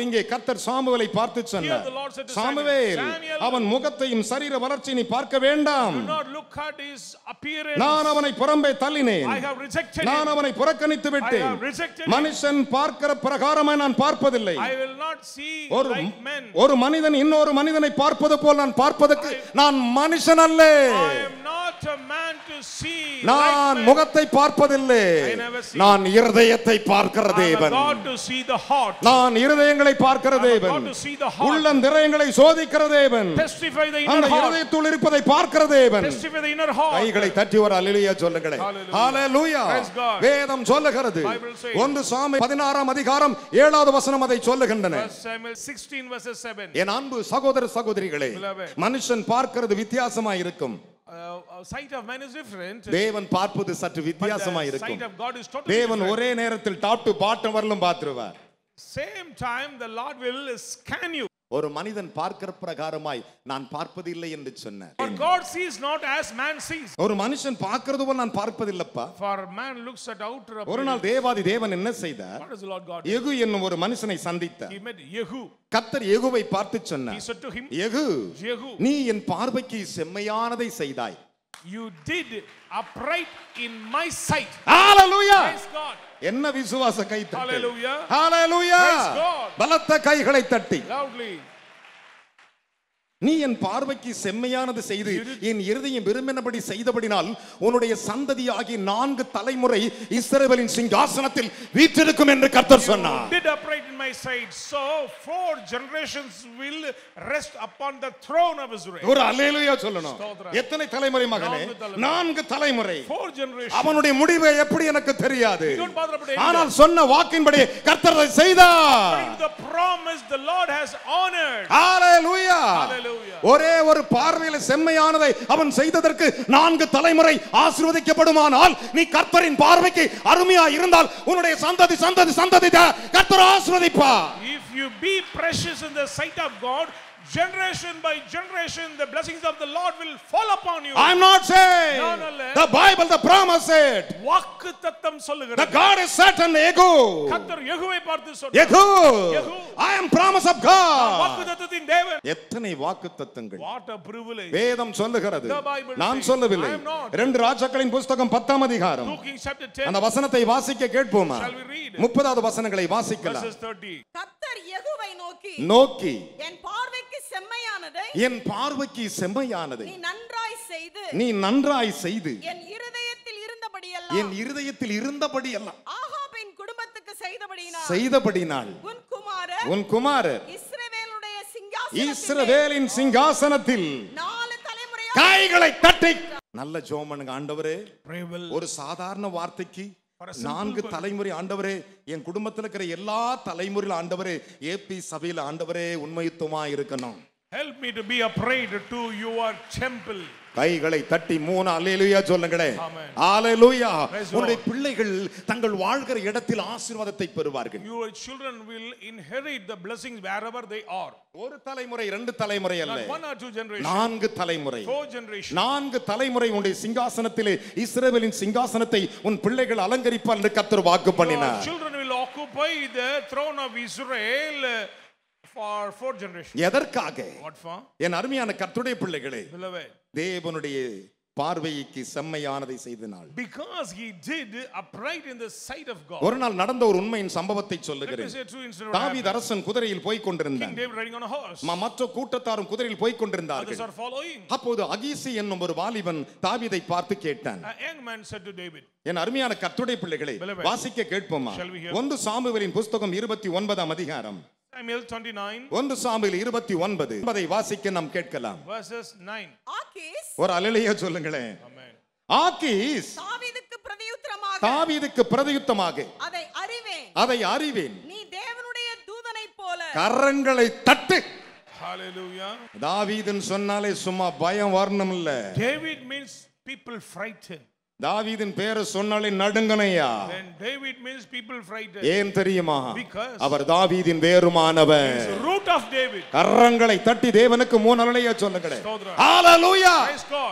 S2: இங்கே கர்த்தர் சாமுவேலை பார்த்து சொன்னார்
S3: the Lord said to
S2: Samuel
S3: Samuel, Samuel,
S2: அவன் முகத்தையும் சரீர வளர்ச்சி நீ பார்க்க வேண்டாம்
S3: Do not look at his appearance.
S2: நான் அவனை புறம்பே தள்ளினேன்
S3: I have rejected
S2: நான்
S3: him.
S2: அவனை புறக்கணித்து
S3: I
S2: விட்டேன்
S3: have rejected him.
S2: மனுஷன் பார்க்கிற பிரகாரமாய் நான் பார்ப்பதில்லை
S3: I will not see
S2: ஒரு
S3: like men.
S2: ஒரு மனிதன் இன்னொரு மனிதனை பார்ப்பது போல் நான் பார்ப்பதற்கு நான் மனுஷன் அல்ல
S3: I am not a man to see
S2: நான்
S3: like men.
S2: முகத்தை பார்ப்பதில்லை
S3: I never see.
S2: நான் இருதயத்தை பார்க்கிற
S3: I am a
S2: தேவன்
S3: God to see the heart.
S2: நான் இருதயங்களை பார்க்கிற
S3: I am a
S2: தேவன்
S3: God to see the heart.
S2: உள்ளம் திரையங்களை சோதிக்கிற தேவன்
S3: Testify the
S2: அந்த
S3: inner heart.
S2: இருதயத்துள் இருப்பதை பார்க்கிற தேவன்
S3: Testify the inner heart.
S2: கைகளை தட்டி ஒரு அல்லேலூயா சொல்லுங்களேன்
S3: Hallelujah.
S2: ஹalleluya
S3: Praise God.
S2: வேதம் சொல்லுகிறது
S3: Bible says.
S2: ஒன்று சாமி பதினாறாம் அதிகாரம் ஏழாவது வசனம் அதை சொல்லுகின்றன
S3: First Samuel 16 verses 7.
S2: என் அன்பு சகோதர சகோதரிகளே
S3: Beloved.
S2: மனுஷன் பார்க்கிறது வித்தியாசமா இருக்கும்
S3: Uh, uh, sight of man is different.
S2: தேவன் பார்ப்பது சற்று
S3: but
S2: வித்தியாசமா
S3: the
S2: இருக்கும்
S3: sight of God is totally
S2: தேவன்
S3: different.
S2: ஒரே நேரத்தில் டாப் டு பாட்டம் வரலும் பார்த்துருவார்
S3: Same time the Lord will scan you.
S2: ஒரு மனிதன் பார்க்கிற பிரகாரமாய் நான் பார்ப்பதில்லை என்று சொன்னார்
S3: For God sees not as man sees.
S2: ஒரு மனுஷன் பார்க்கிறது போல் நான் பார்ப்பதில்லப்பா
S3: For man looks at outer
S2: ஒரு
S3: appearance.
S2: நாள் தேவாதி தேவன் என்ன செய்தார்
S3: What does the Lord God do?
S2: எகு என்னும் ஒரு மனுஷனை சந்தித்தார்
S3: He met Yehu.
S2: கத்தர் எகுவை பார்த்து
S3: He
S2: சொன்னார்
S3: said to him,
S2: எகு
S3: Jehu,
S2: நீ என் பார்வைக்கு செம்மையானதை செய்தாய்
S3: you did upright in my sight.
S2: Hallelujah
S3: Praise God.
S2: என்ன விசுவாச கை தட்டு
S3: Hallelujah.
S2: ஹalleluya
S3: Praise God.
S2: பலத்த கைகளை தட்டி
S3: Loudly.
S2: நீ என் பார்வைக்கு செம்மையானது செய்து என் இருதயம் விரும்பினபடி செய்தபடினால் உன்னுடைய சந்ததி ஆகிய நான்கு தலைமுறை இஸ்ரவேலின் சிங்காசனத்தில் வீற்றிருக்கும் என்று கர்த்தர் சொன்னார்
S3: Did upright in my sight. So four generations will rest upon the throne of Israel.
S2: ஒரு அல்லேலூயா சொல்லணும்
S3: ஸ்தோத்திரம்.
S2: எத்தனை தலைமுறை மகனே
S3: நான்கு தலைமுறை.
S2: நான்கு தலைமுறை
S3: Four generations.
S2: அவனுடைய முடிவு எப்படி எனக்கு தெரியாது
S3: don't bother about it.
S2: ஆனால் சொன்ன வாக்கின்படி கர்த்தர் அதை செய்தார்
S3: According to the promise the Lord has honored.
S2: Hallelujah
S3: Hallelujah.
S2: ஒரே ஒரு பார்வையில் செம்மையானதை அவன் செய்ததற்கு நான்கு தலைமுறை ஆசீர்வதிக்கப்படுமானால் நீ கர்த்தரின் பார்வைக்கு அருமையா இருந்தால் உன்னுடைய சந்ததி சந்ததி சந்ததி த- கர்த்தர் ஆசீர்வதிப்பா
S3: If you be precious in the sight of God, generation by generation, the blessings of the Lord will fall upon you.
S2: I am not saying
S3: நான் அல்ல.
S2: the Bible the promise said
S3: வாக்கு தத்தம்
S2: the
S3: சொல்லுகிறது
S2: God is certain ego
S3: கர்த்தர் யெகோவை பார்த்து சொன்னார்
S2: ego
S3: Jehu.
S2: I am promise of
S3: வாக்கு
S2: God
S3: தத்தத்தின் தேவன்
S2: எத்தனை வாக்கு தத்தங்கள்
S3: What a privilege.
S2: வேதம் சொல்லுகிறது
S3: The Bible
S2: நான்
S3: says,
S2: சொல்லவில்லை
S3: I am not.
S2: ரெண்டு ராஜாக்களின் புஸ்தகம் பத்தாம் அதிகாரம்
S3: 2 Kings chapter 10
S2: அந்த வசனத்தை வாசிக்க கேட்போமா
S3: Shall we read?
S2: முப்பதாவது வசனங்களை வாசிக்கலாம்
S3: verses 30.
S4: கர்த்தர் யெகூவை நோக்கி
S2: நோக்கி
S4: என் பார்வைக்கு செம்மையானதை
S2: என் பார்வைக்கு செம்மையானதை
S4: நீ நன்றாய் செய்து
S2: நீ நன்றாய் செய்து
S4: என் இருதயத்தில் இருந்தபடியெல்லாம்
S2: என் இருதயத்தில் இருந்தபடி எல்லாம்
S4: ஆகாபின் குடும்பத்துக்கு செய்தபடியினால்
S2: செய்தபடினால்
S4: உன் குமாரர்
S2: உன் குமாரர்
S4: இஸ்ரவேலுடைய சிங்காசனத்திலே
S2: இஸ்ரவேலின் சிங்காசனத்தில்
S4: நாலு தலைமுறையா
S2: கைகளை தட்டி நல்ல ஜோமனுங்க ஆண்டவரே
S3: Pray well.
S2: ஒரு சாதாரண வார்த்தைக்கு
S3: For a simple
S2: நான்கு
S3: word.
S2: தலைமுறை ஆண்டவரே என் குடும்பத்தில் இருக்கிற எல்லா தலைமுறையில் ஆண்டவரே ஏபி சபையில் ஆண்டவரே உண்மையுத்தமா இருக்கணும்
S3: Help me to be upright to your temple.
S2: கைகளை தட்டி மூணு அல்லேலூயா சொல்லுங்களே
S3: Amen.
S2: அல்லேலூயா
S3: Praise
S2: உன்னுடைய பிள்ளைகள் தங்கள் வாழ்கிற இடத்தில் ஆசீர்வாதத்தை பெறுவார்கள்
S3: Your children will inherit the blessings wherever they are.
S2: ஒரு தலைமுறை ரெண்டு தலைமுறை அல்ல
S3: Not one or two generations,
S2: நான்கு தலைமுறை
S3: four generations.
S2: நான்கு தலைமுறை உன்னுடைய சிங்காசனத்திலே இஸ்ரவேலின் சிங்காசனத்தை உன் பிள்ளைகள் அலங்கரிப்பார் என்று கர்த்தர் வாக்கு
S3: Your
S2: பண்ணினார்
S3: children will occupy the throne of Israel uh, for four generations.
S2: எதற்காக
S3: What for?
S2: என் அருமையான கர்த்தருடைய பிள்ளைகளே
S3: Beloved,
S2: தேவனுடைய பார்வைக்கு செம்மையானதை செய்தனாள்
S3: because he did upright in the sight of God.
S2: ஒரு நாள் நடந்த ஒரு உண்மையின் சம்பவத்தை
S3: Let me
S2: சொல்லுகிறேன்
S3: say a true incident. what
S2: தாவீது
S3: happened.
S2: அரசன் குதிரையில் போய்
S3: King
S2: கொண்டிருந்தான்
S3: David riding on a horse.
S2: ம- மற்ற கூட்டத்தாரும் குதிரையில் போய்
S3: Others
S2: கொண்டிருந்தார்கள்
S3: are following.
S2: அப்போது அகீசி என்னும் ஒரு வாலிபன் தாவீதை பார்த்து கேட்டான்
S3: A young man said to David,
S2: என் அருமையான கர்த்தருடைய பிள்ளைகளை
S3: Beloved.
S2: வாசிக்க கேட்போமா
S3: Shall we hear?
S2: ஒன்று சாமுவேலின் புஸ்தகம் இருபத்தி ஒன்பதாம் அதிகாரம்
S3: Samuel 29,
S2: ஒன்று சாமுவேல் இருபத்தி ஒன்பது அதை வாசிக்க நாம் கேட்கலாம்
S3: verses 9.
S4: ஆகீஸ்
S2: ஒரு அலையிலேயே சொல்லுங்களேன்
S3: Amen.
S2: ஆக்கீஸ்
S4: தாவீதுக்கு பிரதியுத்தரமாக
S2: தாவீதுக்கு பிரதியுத்தமாக
S4: அதை அறிவேன்
S2: அதை அறிவேன்
S4: நீ தேவனுடைய தூதனைப் போல
S2: கரங்களை தட்டு
S3: Hallelujah.
S2: தாவீதுன்னு சொன்னாலே சும்மா பயம் வரணும் இல்ல
S3: David means people frightened.
S2: தாவீதின் பேரை சொன்னாலே நடுங்கனையா
S3: Then David means people frightened.
S2: ஏன் தெரியுமா
S3: Because-
S2: அவர் தாவீதின் வேறுமானவர்
S3: It's the root of David.
S2: கரங்களை தட்டி தேவனுக்கு மூணு அலையா சொல்லுங்களேன்
S3: ஸ்தோத்திரம்.
S2: ஹalleluya
S3: Praise God.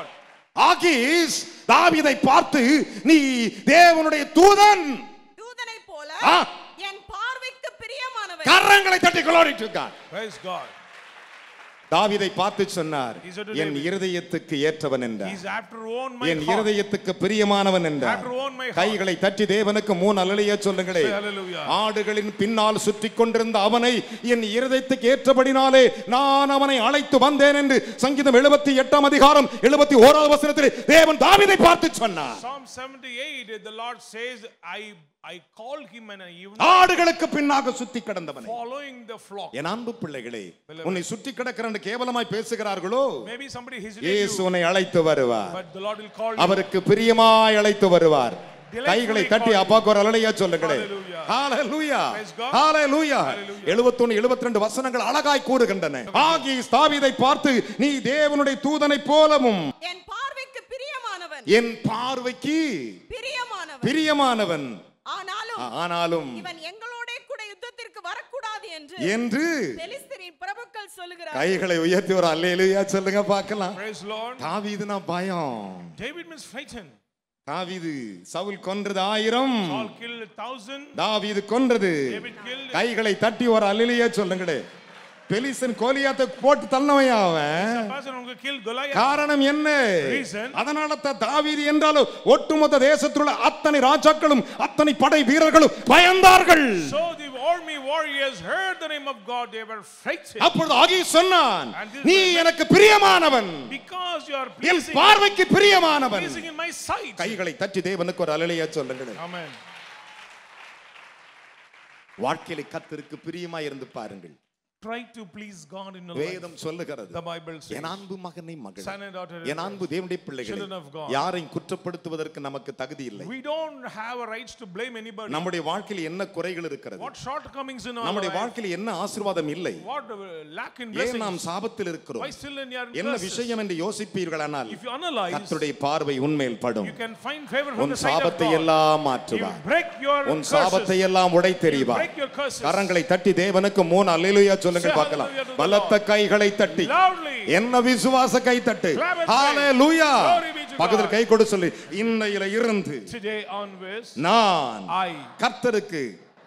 S2: ஆகீஸ் தாவீதை பார்த்து நீ தேவனுடைய தூதன்
S4: தூதனைப் போல
S2: ஆ.
S4: என் பார்வைக்கு பிரியமானவை
S2: கரங்களை தட்டி glory to God
S3: Praise God.
S2: தாவீதை பார்த்து சொன்னார்
S3: He said to
S2: N
S3: David,
S2: இருதயத்துக்கு ஏற்றவன் என்றார்
S3: He's after own my
S2: N
S3: heart.
S2: இருதயத்துக்கு பிரியமானவன் என்றார்
S3: After own my heart.
S2: கைகளை தட்டி தேவனுக்கு மூணு அலலைய சொல்லுங்களே
S3: Say hallelujah.
S2: ஆடுகளின் பின்னால் சுற்றி கொண்டிருந்த அவனை என் இருதயத்துக்கு ஏற்றபடினாலே நான் அவனை அழைத்து வந்தேன் என்று சங்கீதம் எழுபத்தி எட்டாம் அதிகாரம் எழுபத்தி ஓராவது வசனத்தில் தேவன் தாவீதை பார்த்து சொன்னார்
S3: Psalm 78, the Lord says, I, I called him and I even
S2: ஆடுகளுக்கு பின்னாக சுத்தி கிடந்தவனை
S3: following the flock.
S2: என் அன்பு பிள்ளைகளே உன்னை சுற்றி கிடக்கிற கேவலமாய் பேசுகிறார்களோ
S3: Maybe somebody hesitated
S2: இயேசு
S3: you,
S2: உன்னை அழைத்து வருவார்
S3: but the Lord will call you.
S2: அவருக்கு பிரியமாய் அழைத்து வருவார் கைகளை தட்டி அப்பாக்கு ஒரு அலையா சொல்லுங்களே
S3: Hallelujah.
S2: ஹalleluya
S3: Praise God.
S2: ஹalleluya
S3: Hallelujah.
S2: 71 72 வசனங்கள் அழகாய் கூறுகின்றன ஆகி தாவீதை பார்த்து நீ தேவனுடைய தூதனைப் போலவும்
S4: என் பார்வைக்கு பிரியமானவன்
S2: என் பார்வைக்கு
S4: பிரியமானவன்
S2: பிரியமானவன்
S4: ஆனாலும்
S2: ஆனாலும்
S4: இவன் எங்களோட கூட யுத்தத்திற்கு வரக்கூடாது என்று
S2: என்று
S4: பெலிஸ்தரின் பிரபுக்கள் சொல்லுகிறார்
S2: கைகளை உயர்த்தி ஒரு அல்லேலூயா சொல்லுங்க பார்க்கலாம்
S3: Praise Lord.
S2: தாவீதுனா பயம்
S3: David means frightened.
S2: தாவீது சவுல் கொன்றது ஆயிரம்
S3: Saul killed a thousand.
S2: தாவீது கொன்றது
S3: David killed.
S2: கைகளை தட்டி ஒரு அல்லேலூயா சொல்லுங்களே பெலிசன் கோலியாத்தை போட்டு தள்ளவையா அவன்
S3: Person who killed Goliath.
S2: காரணம் என்ன
S3: Reason?
S2: அதனால தான் தாவீது என்றாலும் ஒட்டுமொத்த தேசத்தில் உள்ள அத்தனை ராஜாக்களும் அத்தனை படை வீரர்களும் பயந்தார்கள்
S3: So the army warriors heard the name of God. They were frightened.
S2: அப்பொழுது ஆகி சொன்னான்
S3: And this
S2: நீ
S3: was-
S2: எனக்கு பிரியமானவன்
S3: Because you are
S2: N
S3: pleasing,
S2: பார்வைக்கு பிரியமானவன்
S3: pleasing in my sight.
S2: கைகளை தட்டி தேவனுக்கு ஒரு அலலையா சொல்லுங்களேன்
S3: Amen.
S2: வாழ்க்கையில கத்திற்கு பிரியமா இருந்து பாருங்கள்
S3: Try to please God in your life.
S2: வேதம் சொல்லுகிறது
S3: The Bible says.
S2: என் அன்பு மகனை மகள்
S3: Son and daughter.
S2: என் அன்பு தேவனுடைய பிள்ளைகள்
S3: Children of God.
S2: யாரையும் குற்றப்படுத்துவதற்கு நமக்கு தகுதி இல்லை
S3: We don't have a rights to blame anybody.
S2: நம்முடைய வாழ்க்கையில் என்ன குறைகள் இருக்கிறது
S3: What shortcomings in our
S2: நம்முடைய
S3: life?
S2: வாழ்க்கையில் என்ன ஆசீர்வாதம் இல்லை
S3: What uh, lack in
S2: ஏன் நாம்
S3: blessings?
S2: சாபத்தில் இருக்கிறோம்
S3: Why still in your
S2: என்ன
S3: curses?
S2: விஷயம் என்று யோசிப்பீர்களானால்
S3: If you analyze,
S2: கர்த்தருடைய பார்வை உண்மையில் படும்
S3: you can find favor from
S2: உன்
S3: the sight of
S2: சாபத்தை
S3: God.
S2: எல்லாம்
S3: You
S2: மாற்றுவார்
S3: break your
S2: உன்
S3: curses.
S2: சாபத்தை எல்லாம் உடைத்தெறிவார்
S3: break your curses.
S2: கரங்களை தட்டி தேவனுக்கு மூணு அல்லேலூயா சொல்லுங்க
S3: Say
S2: பார்க்கலாம்
S3: hallelujah to the
S2: பலத்த
S3: Lord.
S2: கைகளை தட்டி
S3: Loudly.
S2: என்ன விசுவாச கை தட்டு
S3: Clap and
S2: hallelujah
S3: Glory be to God.
S2: பக்கத்தில் கை கொடு சொல்லி இன்னையில இருந்து
S3: Today onwards,
S2: நான்
S3: I
S2: கர்த்தருக்கு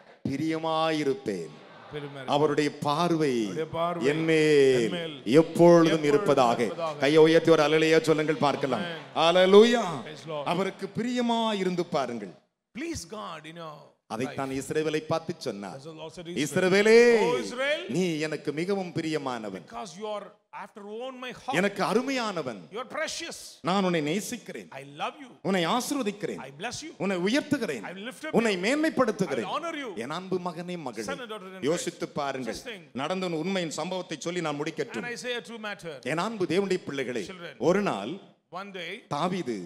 S2: பிரியமாயிருப்பேன் அவருடைய பார்வை
S3: அவருடைய பார்வை
S2: என்மேல்
S3: என்மேல்
S2: எப்பொழுதும்
S3: எப்பொழுதும்
S2: இருப்பதாக
S3: இருப்பதாக.
S2: கையை உயர்த்தி ஒரு அலலையா சொல்லுங்கள் பார்க்கலாம் ஹalleluya
S3: Praise Lord.
S2: அவருக்கு பிரியமா இருந்து பாருங்கள்
S3: please God, you know.
S2: அதைத்தான் இஸ்ரவேலை பார்த்து சொன்னார்
S3: As the Lord said to Israel,
S2: இஸ்ரவேலே
S3: Oh, Israel.
S2: நீ எனக்கு மிகவும் பிரியமானவன்
S3: Because you are after own my heart.
S2: எனக்கு அருமையானவன்
S3: You are precious.
S2: நான் உன்னை நேசிக்கிறேன்
S3: I love you.
S2: உன்னை ஆசீர்வதிக்கிறேன்
S3: I bless you.
S2: உன்னை உயர்த்துகிறேன்
S3: I will lift up
S2: உன்னை
S3: you.
S2: மேன்மைப்படுத்துகிறேன்
S3: I will honor you.
S2: என் அன்பு மகனே மகளே
S3: Son and daughter in
S2: யோசித்து பாருங்கள்
S3: Just think.
S2: நடந்த ஒரு உண்மையின் சம்பவத்தை சொல்லி நான்
S3: And
S2: முடிக்கட்டும்
S3: I say a true matter.
S2: என் அன்பு தேவனுடைய பிள்ளைகளே
S3: Children.
S2: ஒரு நாள்
S3: One day,
S2: தாவீது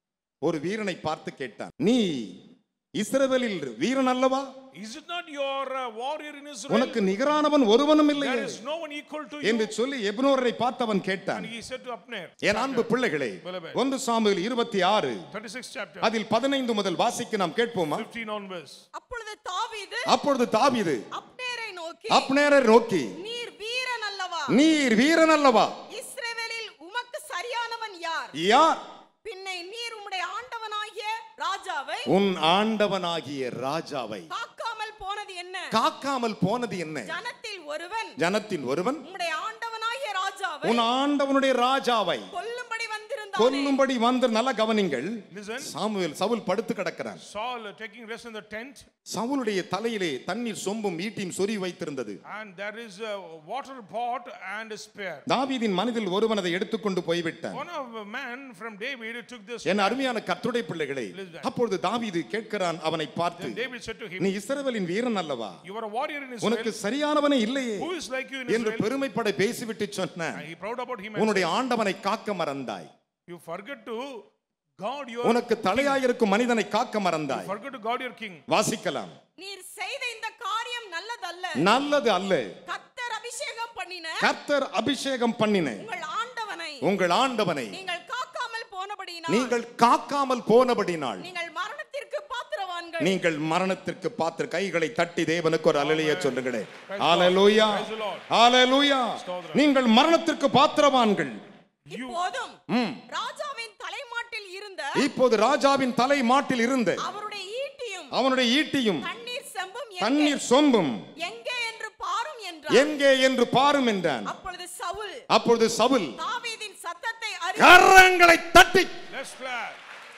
S2: ஒரு வீரனை பார்த்து கேட்டான் நீ இஸ்ரவேலில் வீரன் அல்லவா
S3: is it not your uh, warrior in Israel?
S2: உனக்கு நிகரானவன் ஒருவனும்
S3: There
S2: இல்லையே
S3: is no one equal to
S2: என்று
S3: you.
S2: சொல்லி எப்னோரை பார்த்தவன் கேட்டான்
S3: And he said to Abner,
S2: என் அன்பு பிள்ளைகளே
S3: Beloved.
S2: ஒன்று சாமுவேல் இருபத்தி ஆறு
S3: 36 chapter,
S2: அதில் பதினைந்து முதல் வாசிக்க நாம் கேட்போமா
S3: 15 onwards.
S4: அப்பொழுது தாவீது
S2: அப்பொழுது தாவீது
S4: அப்னேரை நோக்கி
S2: அப்னேரை நோக்கி
S4: நீர் வீரன் அல்லவா
S2: நீர் வீரன் அல்லவா
S4: இஸ்ரவேலில் உமக்கு சரியானவன் யார்
S2: யார்
S4: பின்னை நீர் உம்முடைய ஆண்டவனாகிய ராஜாவை
S2: உன் ஆண்டவனாகிய ராஜாவை
S4: காக்காமல் போனது என்ன
S2: காக்காமல் போனது என்ன
S4: ஜனத்தில் ஒருவன்
S2: ஜனத்தின் ஒருவன்
S4: உம்முடைய ஆண்டவனாகிய ராஜாவை
S2: உன் ஆண்டவனுடைய ராஜாவை
S4: கொல்லும்படி வந்திருந்தானே
S2: கொல்லும்படி வந்து நல்ல கவனிங்கள்
S3: Listen.
S2: சாமுவேல் சவுல் படுத்து கிடக்கிறான்
S3: Saul uh, taking rest in the tent,
S2: சவுலுடைய தலையிலே தண்ணீர் சொம்பும் ஈட்டியும் சொறி வைத்திருந்தது
S3: and there is a water pot and a spear.
S2: தாவீதின் மனதில் ஒருவன் அதை எடுத்துக்கொண்டு போய்விட்டான்
S3: One of the men from David took this.
S2: என் அருமையான கர்த்தருடைய பிள்ளைகளே
S3: Listen.
S2: அப்பொழுது தாவீது கேட்கிறான் அவனை பார்த்து
S3: Then David said to him,
S2: நீ இஸ்ரவேலின் வீரன் அல்லவா
S3: You are a warrior in
S2: உனக்கு
S3: Israel.
S2: சரியானவனே இல்லையே
S3: Who is like you in
S2: என்று
S3: Israel?
S2: பெருமைப்பட பேசிவிட்டு சொன்ன
S3: And he proud about him and
S2: உன்னுடைய
S3: said,
S2: ஆண்டவனை காக்க மறந்தாய்
S3: You forget to guard your
S2: உனக்கு தலையாயிருக்கும் மனிதனை காக்க மறந்தாய்
S3: forget to guard your king.
S2: வாசிக்கலாம்
S4: நீர் செய்த இந்த காரியம் நல்லதல்ல
S2: நல்லது அல்ல
S4: கத்தர் அபிஷேகம் பண்ணின
S2: கர்த்தர் அபிஷேகம் பண்ணின
S4: உங்கள் ஆண்டவனை
S2: உங்கள் ஆண்டவனை
S4: நீங்கள் காக்காமல் போனபடியினால்
S2: நீங்கள் காக்காமல் போனபடினால்
S4: நீங்கள் மரணத்திற்கு பாத்திரவான்கள்
S2: நீங்கள் மரணத்திற்கு பார்த்து கைகளை தட்டி தேவனுக்கு ஒரு அலலிய சொல்லுங்களே
S3: Praise
S2: hallelujah
S3: Praise the Lord.
S2: ஹalleluya
S3: ஸ்தோத்திரம்.
S2: நீங்கள் மரணத்திற்கு பாத்திரவான்கள்
S4: இப்போதும்
S2: ம்.
S4: ராஜாவின் தலைமாட்டில் இருந்த
S2: இப்போது ராஜாவின் தலை மாட்டில் இருந்த
S4: அவருடைய ஈட்டியும்
S2: அவனுடைய ஈட்டியும்
S4: தண்ணீர் செம்பும் எங்கே-
S2: தண்ணீர் சொம்பும்
S4: எங்கே என்று என்றான்
S2: எங்கே என்று பாரும் என்றான்
S4: அப்பொழுது சவுல்
S2: அப்பொழுது சவுல்
S4: தாவீதின் சத்தத்தை அறிந்து
S2: கரங்களை தட்டி
S3: Let's clap.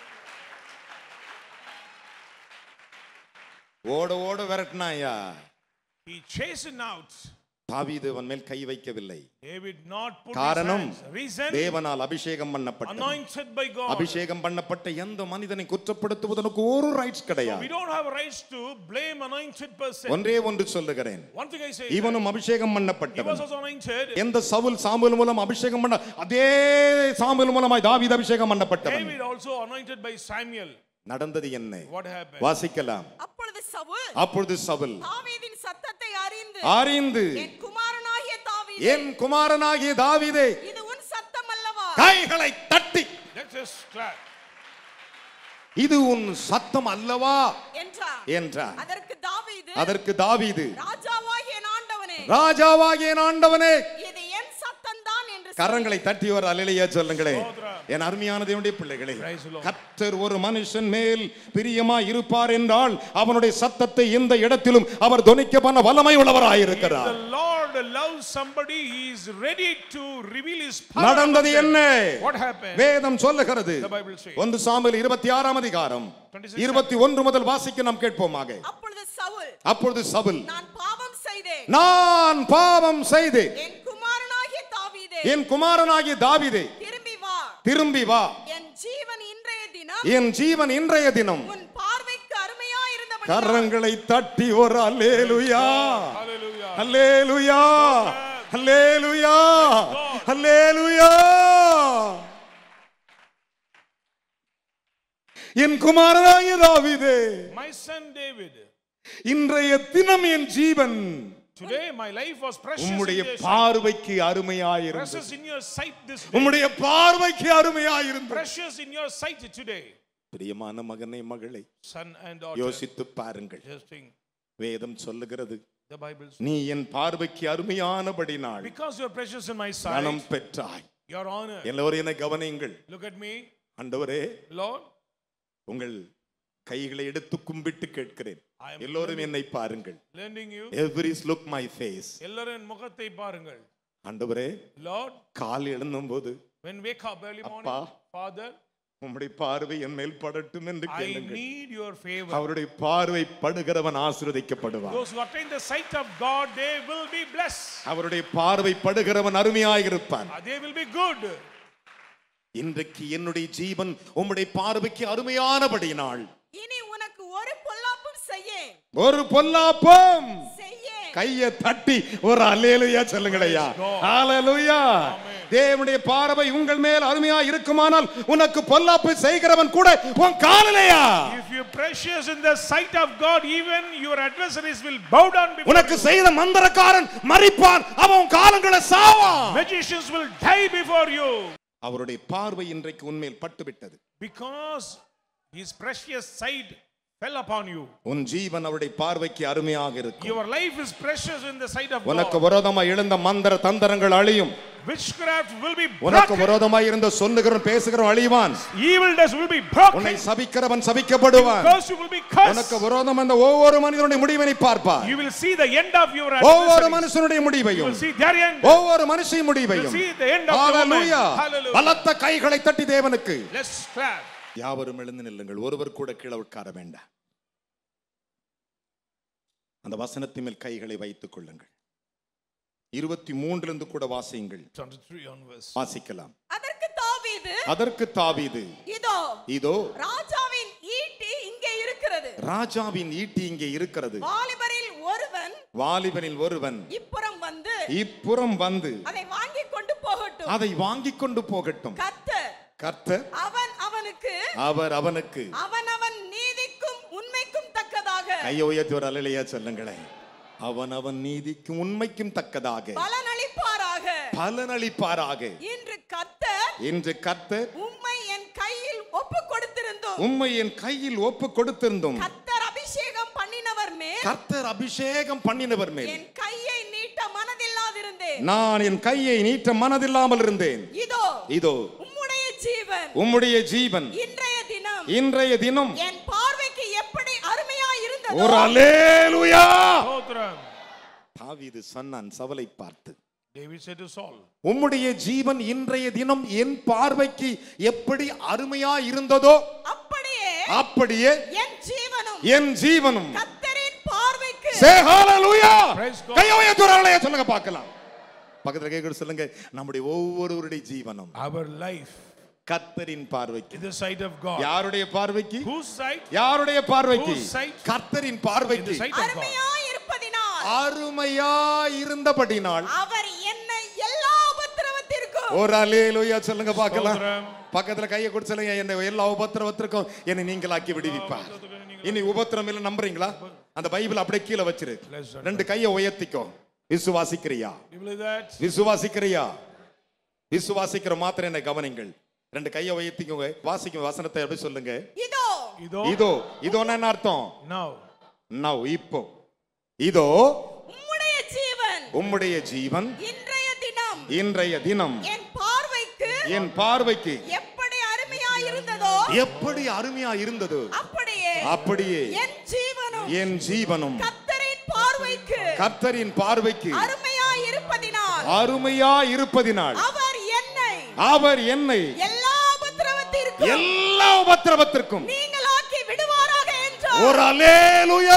S2: ஓட ஓட விரட்டினாயா
S3: He chased him out.
S2: தாவீது அவன் மேல் கை வைக்கவில்லை
S3: David not put
S2: காரணம்
S3: his hands. Reason
S2: தேவனால் அபிஷேகம் பண்ணப்பட்ட
S3: anointed by God.
S2: அபிஷேகம் பண்ணப்பட்ட எந்த மனிதனை குற்றப்படுத்துவதற்கு ஒரு ரைட்ஸ்
S3: We
S2: கிடையாது
S3: don't have rights to blame anointed person.
S2: ஒன்றே ஒன்று சொல்லுகிறேன்
S3: One thing I say,
S2: இவனும் அபிஷேகம்
S3: he was
S2: பண்ணப்பட்டவன்
S3: also anointed.
S2: எந்த சவுல் சாமுவேல் மூலம் அபிஷேகம் பண்ண அதே சாமுவேல் மூலமாய் தாவீது அபிஷேகம் பண்ணப்பட்டவன்
S3: David also anointed by Samuel.
S2: நடந்தது என்ன
S3: What happened?
S2: வாசிக்கலாம்
S4: அப்பொழுது சவுல்
S2: அப்பொழுது சவுல்
S4: தாவீதின் சத்தத்தை அறிந்து
S2: அறிந்து
S4: என் குமாரனாகிய தாவீதே
S2: என் குமாரனாகிய தாவீதே
S4: இது உன் சத்தம் அல்லவா
S2: கைகளை தட்டி
S3: Let's just clap.
S2: இது உன் சத்தம் அல்லவா
S4: என்றார்
S2: என்றார்
S4: அதற்கு தாவீது
S2: அதற்கு தாவீது
S4: ராஜாவாகிய என் ஆண்டவனே
S2: ராஜாவாகிய என் ஆண்டவனே
S4: இது என் சத்தம்தான் என்று
S2: கரங்களை தட்டி ஒரு அலையிலேயே சொல்லுங்களேன்
S3: ஸ்தோத்திரம்.
S2: என் அருமையான தேவனுடைய பிள்ளைகளே
S3: Praise the Lord.
S2: கர்த்தர் ஒரு மனுஷன் மேல் பிரியமா இருப்பார் என்றால் அவனுடைய சத்தத்தை எந்த இடத்திலும் அவர் தொனிக்க பண்ண வல்லமை
S3: If
S2: உள்ளவராயிருக்கிறார்
S3: the Lord loves somebody, He is ready to reveal His power.
S2: நடந்தது
S3: among them.
S2: என்ன
S3: What happened?
S2: வேதம் சொல்லுகிறது
S3: The Bible says.
S2: ஒன்று சாமுவேல் இருபத்தி ஆறாம் அதிகாரம்
S3: 26
S2: இருபத்தி ஒன்று முதல் வாசிக்க நாம் கேட்போமாக
S4: அப்பொழுது சவுல்
S2: அப்பொழுது சவுல்
S4: நான் பாவம் செய்தேன்
S2: நான் பாவம் செய்தேன்
S4: என் குமாரனாகிய தாவீதே
S2: என் குமாரனாகிய தாவீதே
S4: திரும்பி வா
S2: திரும்பி வா
S4: என் ஜீவன் இன்றைய தினம்
S2: என் ஜீவன் இன்றைய தினம்
S4: உன் பார்வைக்கு அருமையா இருந்தபடி
S2: கரங்களை தட்டி ஒரு அல்லேலுயா
S3: Hallelujah.
S2: அல்லேலுயா அல்லேலுயா அல்லேலுயா என் குமாரனாகிய தாவீதே
S3: My son David,
S2: இன்றைய தினம் என் ஜீவன்
S3: today my life was precious in
S2: உம்முடைய
S3: your sight.
S2: பார்வைக்கு அருமையாயிருந்தது
S3: Precious in your sight this day.
S2: உம்முடைய பார்வைக்கு அருமையாயிருந்தது
S3: Precious in your sight today.
S2: பிரியமான மகனே மகளே
S3: Son and daughter.
S2: யோசித்து பாருங்கள்
S3: Just think.
S2: வேதம் சொல்லுகிறது
S3: The Bible says.
S2: நீ என் பார்வைக்கு அருமையானபடி நாள்
S3: Because you are precious in my
S2: கனம்
S3: sight,
S2: பெற்றாய்
S3: your honor.
S2: எல்லோரும் என்னை கவனியுங்கள்
S3: Look at me,
S2: ஆண்டவரே
S3: Lord.
S2: உங்கள் கைகளை எடுத்து கும்பிட்டு கேட்கிறேன்
S3: I am
S2: எல்லோரும் என்னை பாருங்கள்
S3: lending you.
S2: Every look my face
S3: எல்லாரும் என் முகத்தை பாருங்கள்
S2: ஆண்டவரே
S3: Lord,
S2: கால் எழுந்தும் போது
S3: when wake up early morning,
S2: அப்பா.
S3: Father,
S2: உம்முடைய பார்வை என் மேல் படட்டும் என்று
S3: I
S2: கேளுங்கள்
S3: need your favor.
S2: அவருடைய பார்வை படுகிறவன் ஆசீர்வதிக்கப்படுவான்
S3: Those who attain the sight of God, they will be blessed.
S2: அவருடைய பார்வை படுகிறவன் அருமையாயிருப்பான்
S3: Uh, They will be good.
S2: இன்றைக்கு என்னுடைய ஜீவன் உம்முடைய பார்வைக்கு அருமையானபடியினாள்
S4: இனி உனக்கு ஒரு பொல்லாப்பும் செய்யேன்
S2: ஒரு பொல்லாப்பம்
S4: செய்யேன்
S2: கையை தட்டி ஒரு அல்லேலுயா சொல்லுங்களையா அல்லேலுயா தேவனுடைய பார்வை உங்கள் மேல் அருமையா இருக்குமானால் உனக்கு பொல்லாப்பு செய்கிறவன் கூட உன் காலிலையா
S3: If you're precious in the sight of God, even your adversaries will bow down before
S2: உனக்கு
S3: you.
S2: செய்த மந்திரக்காரன் மறிப்பான் அவன் காலங்களை சாவான்
S3: Magicians will die before you.
S2: அவருடைய பார்வை இன்றைக்கு உண்மையில் பட்டுவிட்டது
S3: Because his precious sight fell upon you.
S2: உன் ஜீவன் அவருடைய பார்வைக்கு அருமையாக இருக்கும்
S3: Your life is precious in the sight of
S2: உனக்கு
S3: God.
S2: விரோதமா எழுந்த மந்திர தந்திரங்கள் அழியும்
S3: Witchcraft will be
S2: உனக்கு
S3: broken.
S2: விரோதமாய் இருந்த சொல்லுகிறவன் பேசுகிறவன் அழிவான்
S3: Evil does will be
S2: உன்னை
S3: broken.
S2: சபிக்கிறவன் சபிக்கப்படுவான்
S3: Cursed will be
S2: உனக்கு
S3: cursed.
S2: விரோதம் அந்த ஒவ்வொரு மனிதனுடைய முடிவை நீ பார்ப்பார்
S3: You will see the end of your
S2: ஒவ்வொரு
S3: adversaries.
S2: மனுஷனுடைய
S3: You
S2: முடிவையும்
S3: will see their end.
S2: ஒவ்வொரு மனுஷின்
S3: You
S2: முடிவையும்
S3: will see the end of the woman.
S2: Hallelujah
S3: Hallelujah.
S2: பலத்த கைகளை தட்டி தேவனுக்கு
S3: Let's clap.
S2: யாவரும் எழுந்து நில்லுங்கள் ஒருவர் கூட கீழே உட்கார வேண்டாம் அந்த வசனத்தின் மேல் கைகளை வைத்துக் கொள்ளுங்கள் இருபத்தி மூன்றிலிருந்து கூட வாசியுங்கள்
S3: 23 onwards.
S2: வாசிக்கலாம்
S4: அதற்கு தாவீது
S2: அதற்கு தாவீது
S4: இதோ
S2: இதோ
S4: ராஜாவின் ஈட்டி இங்கே இருக்கிறது
S2: ராஜாவின் ஈட்டி இங்கே இருக்கிறது
S4: வாலிபரில் ஒருவன்
S2: வாலிபனில் ஒருவன்
S4: இப்புறம் வந்து
S2: இப்புறம் வந்து
S4: அதை வாங்கி கொண்டு போகட்டும்
S2: அதை வாங்கிக் கொண்டு போகட்டும்
S4: கர்த்தர்
S2: கர்த்தர்
S4: அவன் அவனுக்கு
S2: அவர் அவனுக்கு
S4: அவன் அவன் நீதிக்கும் உண்மைக்கும் தக்கதாக
S2: கையை உயர்த்தி ஒரு அலையிலையா சொல்லுங்களேன் அவன் அவன் நீதிக்கும் உண்மைக்கும் தக்கதாக
S4: பலனளிப்பாராக
S2: பலனளிப்பாராக
S4: இன்று கர்த்தர்
S2: என்று கர்த்தர்
S4: உம்மை என் கையில் ஒப்பு கொடுத்திருந்தோம்
S2: உம்மை என் கையில் ஒப்பு கொடுத்திருந்தோம்
S4: கர்த்தர் அபிஷேகம் பண்ணினவர் மேல்
S2: கர்த்தர் அபிஷேகம் பண்ணினவர் மேல்
S4: என் கையை நீட்ட மனதில்லாதிருந்தேன்
S2: நான் என் கையை நீட்ட மனதில்லாமல் இருந்தேன்
S4: இதோ
S2: இதோ
S4: உம்முடைய ஜீவன்
S2: உம்முடைய ஜீவன்
S4: இன்றைய தினம்
S2: இன்றைய தினம்
S4: என் பார்வைக்கு எப்படி அருமையா இருந்ததோ
S2: ஒரு அலேலுயா
S3: Stotram.
S2: தாவீது சொன்னான் சவலை பார்த்து
S3: David said to Saul,
S2: உம்முடைய ஜீவன் இன்றைய தினம் என் பார்வைக்கு எப்படி அருமையா இருந்ததோ
S4: அப்படியே
S2: அப்படியே
S4: என் ஜீவனும்
S2: என் ஜீவனும்
S4: கத்தரின் பார்வைக்கு
S2: Say hallelujah.
S3: Praise God.
S2: கையை உயர்த்தி ஒரு ஆளையா சொல்லுங்க பார்க்கலாம் பக்கத்துல கேட்க சொல்லுங்க நம்முடைய ஒவ்வொருவருடைய ஜீவனும்
S3: Our life
S2: கர்த்தரின் பார்வைக்கு
S3: in the sight of God.
S2: யாருடைய பார்வைக்கு
S3: Whose sight?
S2: யாருடைய பார்வைக்கு
S3: Whose sight?
S2: கர்த்தரின்
S3: In the
S2: பார்வைக்கு
S3: sight of God.
S4: அருமையா இருப்பதினால்
S2: அருமையா இருந்தபடினால்
S4: அவர் என்னை எல்லா உபத்திரவத்திற்கும்
S2: ஒரு அலேலுயா சொல்லுங்க பார்க்கலாம்
S3: ஸ்தோத்திரம்.
S2: பக்கத்துல கையை கொடுத்து சொல்லுங்க என்ன எல்லா உபத்திரவத்திற்கும் என்னை நீங்களாக்கி விடுவிப்பார் இனி உபத்திரம் இல்ல நம்புறீங்களா அந்த பைபிள் அப்படியே கீழே வச்சிரு
S3: Bless God.
S2: ரெண்டு கையை உயர்த்திக்கோ விசுவாசிக்கிறியா
S3: You believe that?
S2: விசுவாசிக்கிறியா விசுவாசிக்கிற மாத்திரம் என்னை கவனிங்கள் ரெண்டு கையை உயர்த்திக்கோங்க வாசிக்கும் வசனத்தை எப்படி சொல்லுங்க
S4: இதோ
S3: இதோ
S2: இதோ இதோன்னா என்ன அர்த்தம்
S3: now
S2: நவ் இப்போ இதோ
S4: உம்முடைய ஜீவன்
S2: உம்முடைய ஜீவன்
S4: இன்றைய தினம்
S2: இன்றைய தினம்
S4: என் பார்வைக்கு
S2: என் பார்வைக்கு
S4: எப்படி அருமையா இருந்ததோ
S2: எப்படி அருமையா இருந்தது
S4: அப்படியே
S2: அப்படியே
S4: என் ஜீவனும்
S2: என் ஜீவனும்
S4: கத்தரின் பார்வைக்கு
S2: கர்த்தரின் பார்வைக்கு
S4: அருமையா இருப்பதினால்
S2: அருமையா இருப்பதினால்
S4: அவர் என்னை
S2: அவர் என்னை
S4: எல்லா உபத்திரவத்திற்கும்
S2: எல்லா உபத்திரவத்திற்கும்
S4: நீங்களாக்கி விடுவாராக என்றார்
S2: ஒரு அலேலுயா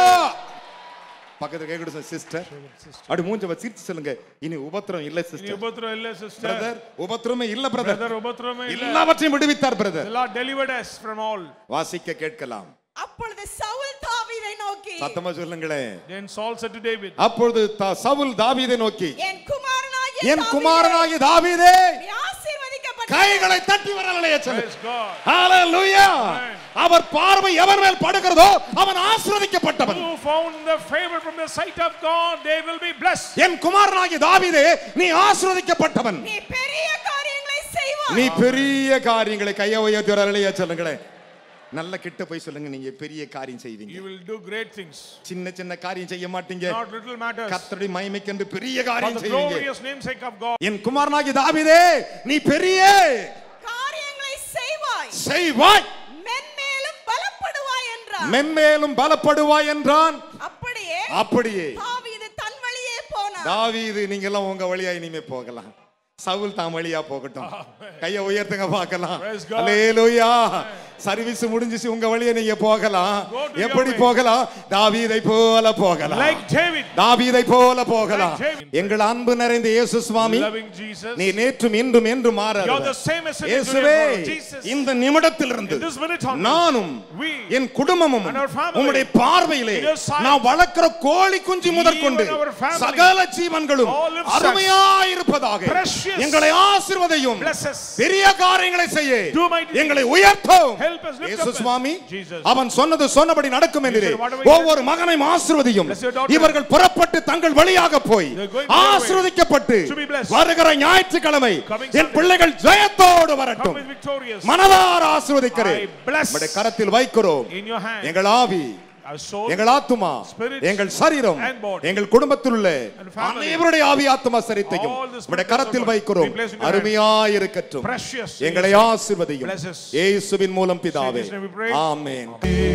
S2: பக்கத்துல கேக்குது சிஸ்டர் அப்படி மூஞ்ச வச்சு சிரிச்சு சொல்லுங்க இனி உபத்திரம் இல்ல
S3: இனி
S2: சிஸ்டர்
S3: உபத்திரம் இல்ல sister.
S2: பிரதர் உபத்திரமே இல்ல பிரதர்
S3: Brother, உபத்திரமே இல்ல.
S2: எல்லாவற்றையும் விடுவித்தார்
S3: The
S2: brother
S3: Lord delivered us from all.
S2: வாசிக்க கேட்கலாம்
S4: அப்பொழுது சவுல் தாவீதை நோக்கி
S2: சத்தமா சொல்லுங்களேன்
S3: Then Saul said to David,
S2: அப்பொழுது த- சவுல் தாவீதை நோக்கி
S4: என் குமாரனாகிய
S2: என்
S4: தாவீதே,
S2: குமாரனாகிய தாவீதே
S4: நீ ஆசீர்வதிக்கப்பட்ட
S2: கைகளை தட்டி வரலையே சொல்லு
S3: Praise God.
S2: ஹalleluya
S3: Amen.
S2: அவர் பார்வை எவர் மேல் படுகிறதோ அவன் ஆசீர்வதிக்கப்பட்டவன்
S3: Who found the favor from the sight of God, they will be blessed.
S2: என் குமாரனாகிய தாவீதே நீ ஆசீர்வதிக்கப்பட்டவன்
S4: நீ பெரிய காரியங்களை செய்வாய்
S2: நீ பெரிய காரியங்களை கைய உயர்த்தி வரலையே சொல்லுங்களேன் நல்ல கிட்ட போய் சொல்லுங்க நீங்க பெரிய காரியம் செய்வீங்க
S3: You will do great things,
S2: சின்ன சின்ன காரியம் செய்ய மாட்டீங்க
S3: not little matters.
S2: கர்த்தருடைய மகிமைக்கென்று பெரிய
S3: For
S2: காரியம்
S3: the
S2: செய்வீங்க
S3: glorious namesake of God.
S2: என் குமாரனாகிய தாவீதே நீ பெரிய
S4: காரியங்களை செய்வாய்
S2: செய்வாய்
S4: மென்மேலும் பலப்படுவாய் என்றார்
S2: மென்மேலும் பலப்படுவாய் என்றான்
S4: அப்படியே
S2: அப்படியே
S4: தாவீது தன் வழியே போனார்
S2: தாவீது நீங்க எல்லாம் உங்க வழியா இனிமே போகலாம் சவுல் தாம் வழியா போகட்டும் கைய உயர்த்துங்க பார்க்கலாம்
S3: Praise God.
S2: அல்லேலூயா சர்வீஸ் முடிஞ்சிச்சு உங்க வழியா நீங்க போகலாம்
S3: Go to your
S2: எப்படி
S3: way.
S2: போகலாம் தாவீதை போல போகலாம்
S3: Like David,
S2: தாவீதை போல போகலாம்
S3: Like David.
S2: எங்கள் அன்பு நிறைந்த இயேசு சுவாமி
S3: loving Jesus.
S2: நீ நேற்றும் இன்றும் என்று
S3: You're the
S2: மாறாத
S3: same as
S2: இயேசுவே
S3: Jesus.
S2: இந்த நிமிடத்திலிருந்து
S3: In this minute onwards,
S2: நானும்
S3: we
S2: என் குடும்பமும்
S3: and our family,
S2: உம்முடைய பார்வையிலே
S3: in your sight,
S2: நான் வளர்க்கிற கோழி குஞ்சு முதற்கொண்டு
S3: even our family,
S2: சகல ஜீவன்களும்
S3: all livestock,
S2: அருமையாயிருப்பதாக
S3: precious,
S2: எங்களை ஆசிர்வதையும்
S3: bless us.
S2: பெரிய காரியங்களை செய்ய
S3: Do mighty things.
S2: எங்களை உயர்த்தும்
S3: Help us, lift
S2: இயேசு
S3: up us.
S2: சுவாமி
S3: Jesus.
S2: அவன் சொன்னது சொன்னபடி நடக்கும் என்று
S3: said, whatever he
S2: ஒவ்வொரு மகனையும் ஆசிர்வதியும்
S3: Bless your daughter.
S2: இவர்கள் புறப்பட்டு தங்கள் வழியாக போய்
S3: They're going their way.
S2: ஆசிர்வதிக்கப்பட்டு
S3: To be blessed.
S2: வருகிற ஞாயிற்றுக்கிழமை
S3: Coming
S2: என்
S3: Sunday.
S2: பிள்ளைகள் ஜெயத்தோடு
S3: Come
S2: வரட்டும்
S3: with victorious.
S2: மனதார ஆசிர்வதிக்கிறேன்
S3: I bless
S2: உம்முடைய கரத்தில் வைக்கிறோம்
S3: in your hand.
S2: எங்கள் ஆவி
S3: Our soul,
S2: எங்கள் ஆத்துமா
S3: Spirit,
S2: எங்கள் சரீரம்
S3: and body.
S2: எங்கள் குடும்பத்தில் உள்ள
S3: And family.
S2: அனைவருடைய ஆவி ஆத்துமா சரித்தையும்
S3: All the spirits
S2: உம்முடைய
S3: of
S2: கரத்தில்
S3: God.
S2: வைக்கிறோம்
S3: We place in your hand.
S2: அருமையாயிருக்கட்டும்
S3: precious.
S2: எங்களை ஆசிர்வதியும்
S3: Bless us.
S2: இயேசுவின் மூலம் பிதாவே
S3: In Jesus' name we pray.
S2: ஆமென்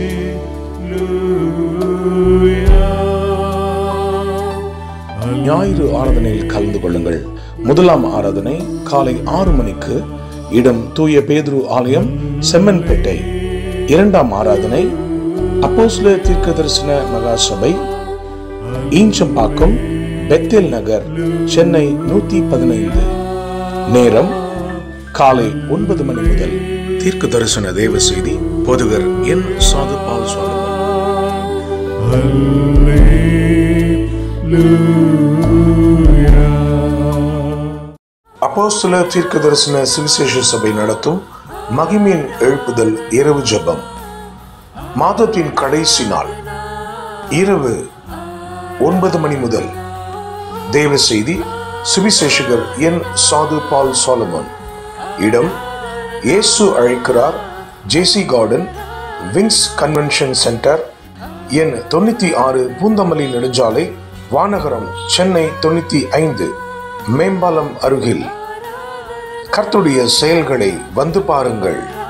S1: ஞாயிறு ஆராதனையில் கலந்து கொள்ளுங்கள் முதலாம் ஆராதனை காலை ஆறு மணிக்கு இடம் தூய பேதுரு ஆலயம் செம்மன்பேட்டை இரண்டாம் ஆராதனை அப்போஸ்ல தீர்க்கதரிசன மகா சபை ஈஞ்சம்பாக்கம் பெத்தேல் நகர் சென்னை நூத்தி பதினைந்து நேரம் காலை ஒன்பது மணி முதல் தீர்க்க தரிசன தேவ செய்தி பொதுகர் என் சாது பால் சுவாமி அப்போஸ்தல தீர்க்க தரிசன சுவிசேஷ சபை நடத்தும் மகிமையின் எழுப்புதல் இரவு ஜெபம் மாதத்தின் கடைசி நாள் இரவு ஒன்பது மணி முதல் தேவ செய்தி சுவிசேஷகர் என் சாது பால் சாலமன் இடம் இயேசு அழைக்கிறார் JC garden wings convention centre எண் தொண்ணூத்தி ஆறு பூந்தமல்லி நெடுஞ்சாலை வானகரம் சென்னை தொண்ணூத்தி ஐந்து மேம்பாலம் அருகில் கர்த்துடைய செயல்களை வந்து பாருங்கள்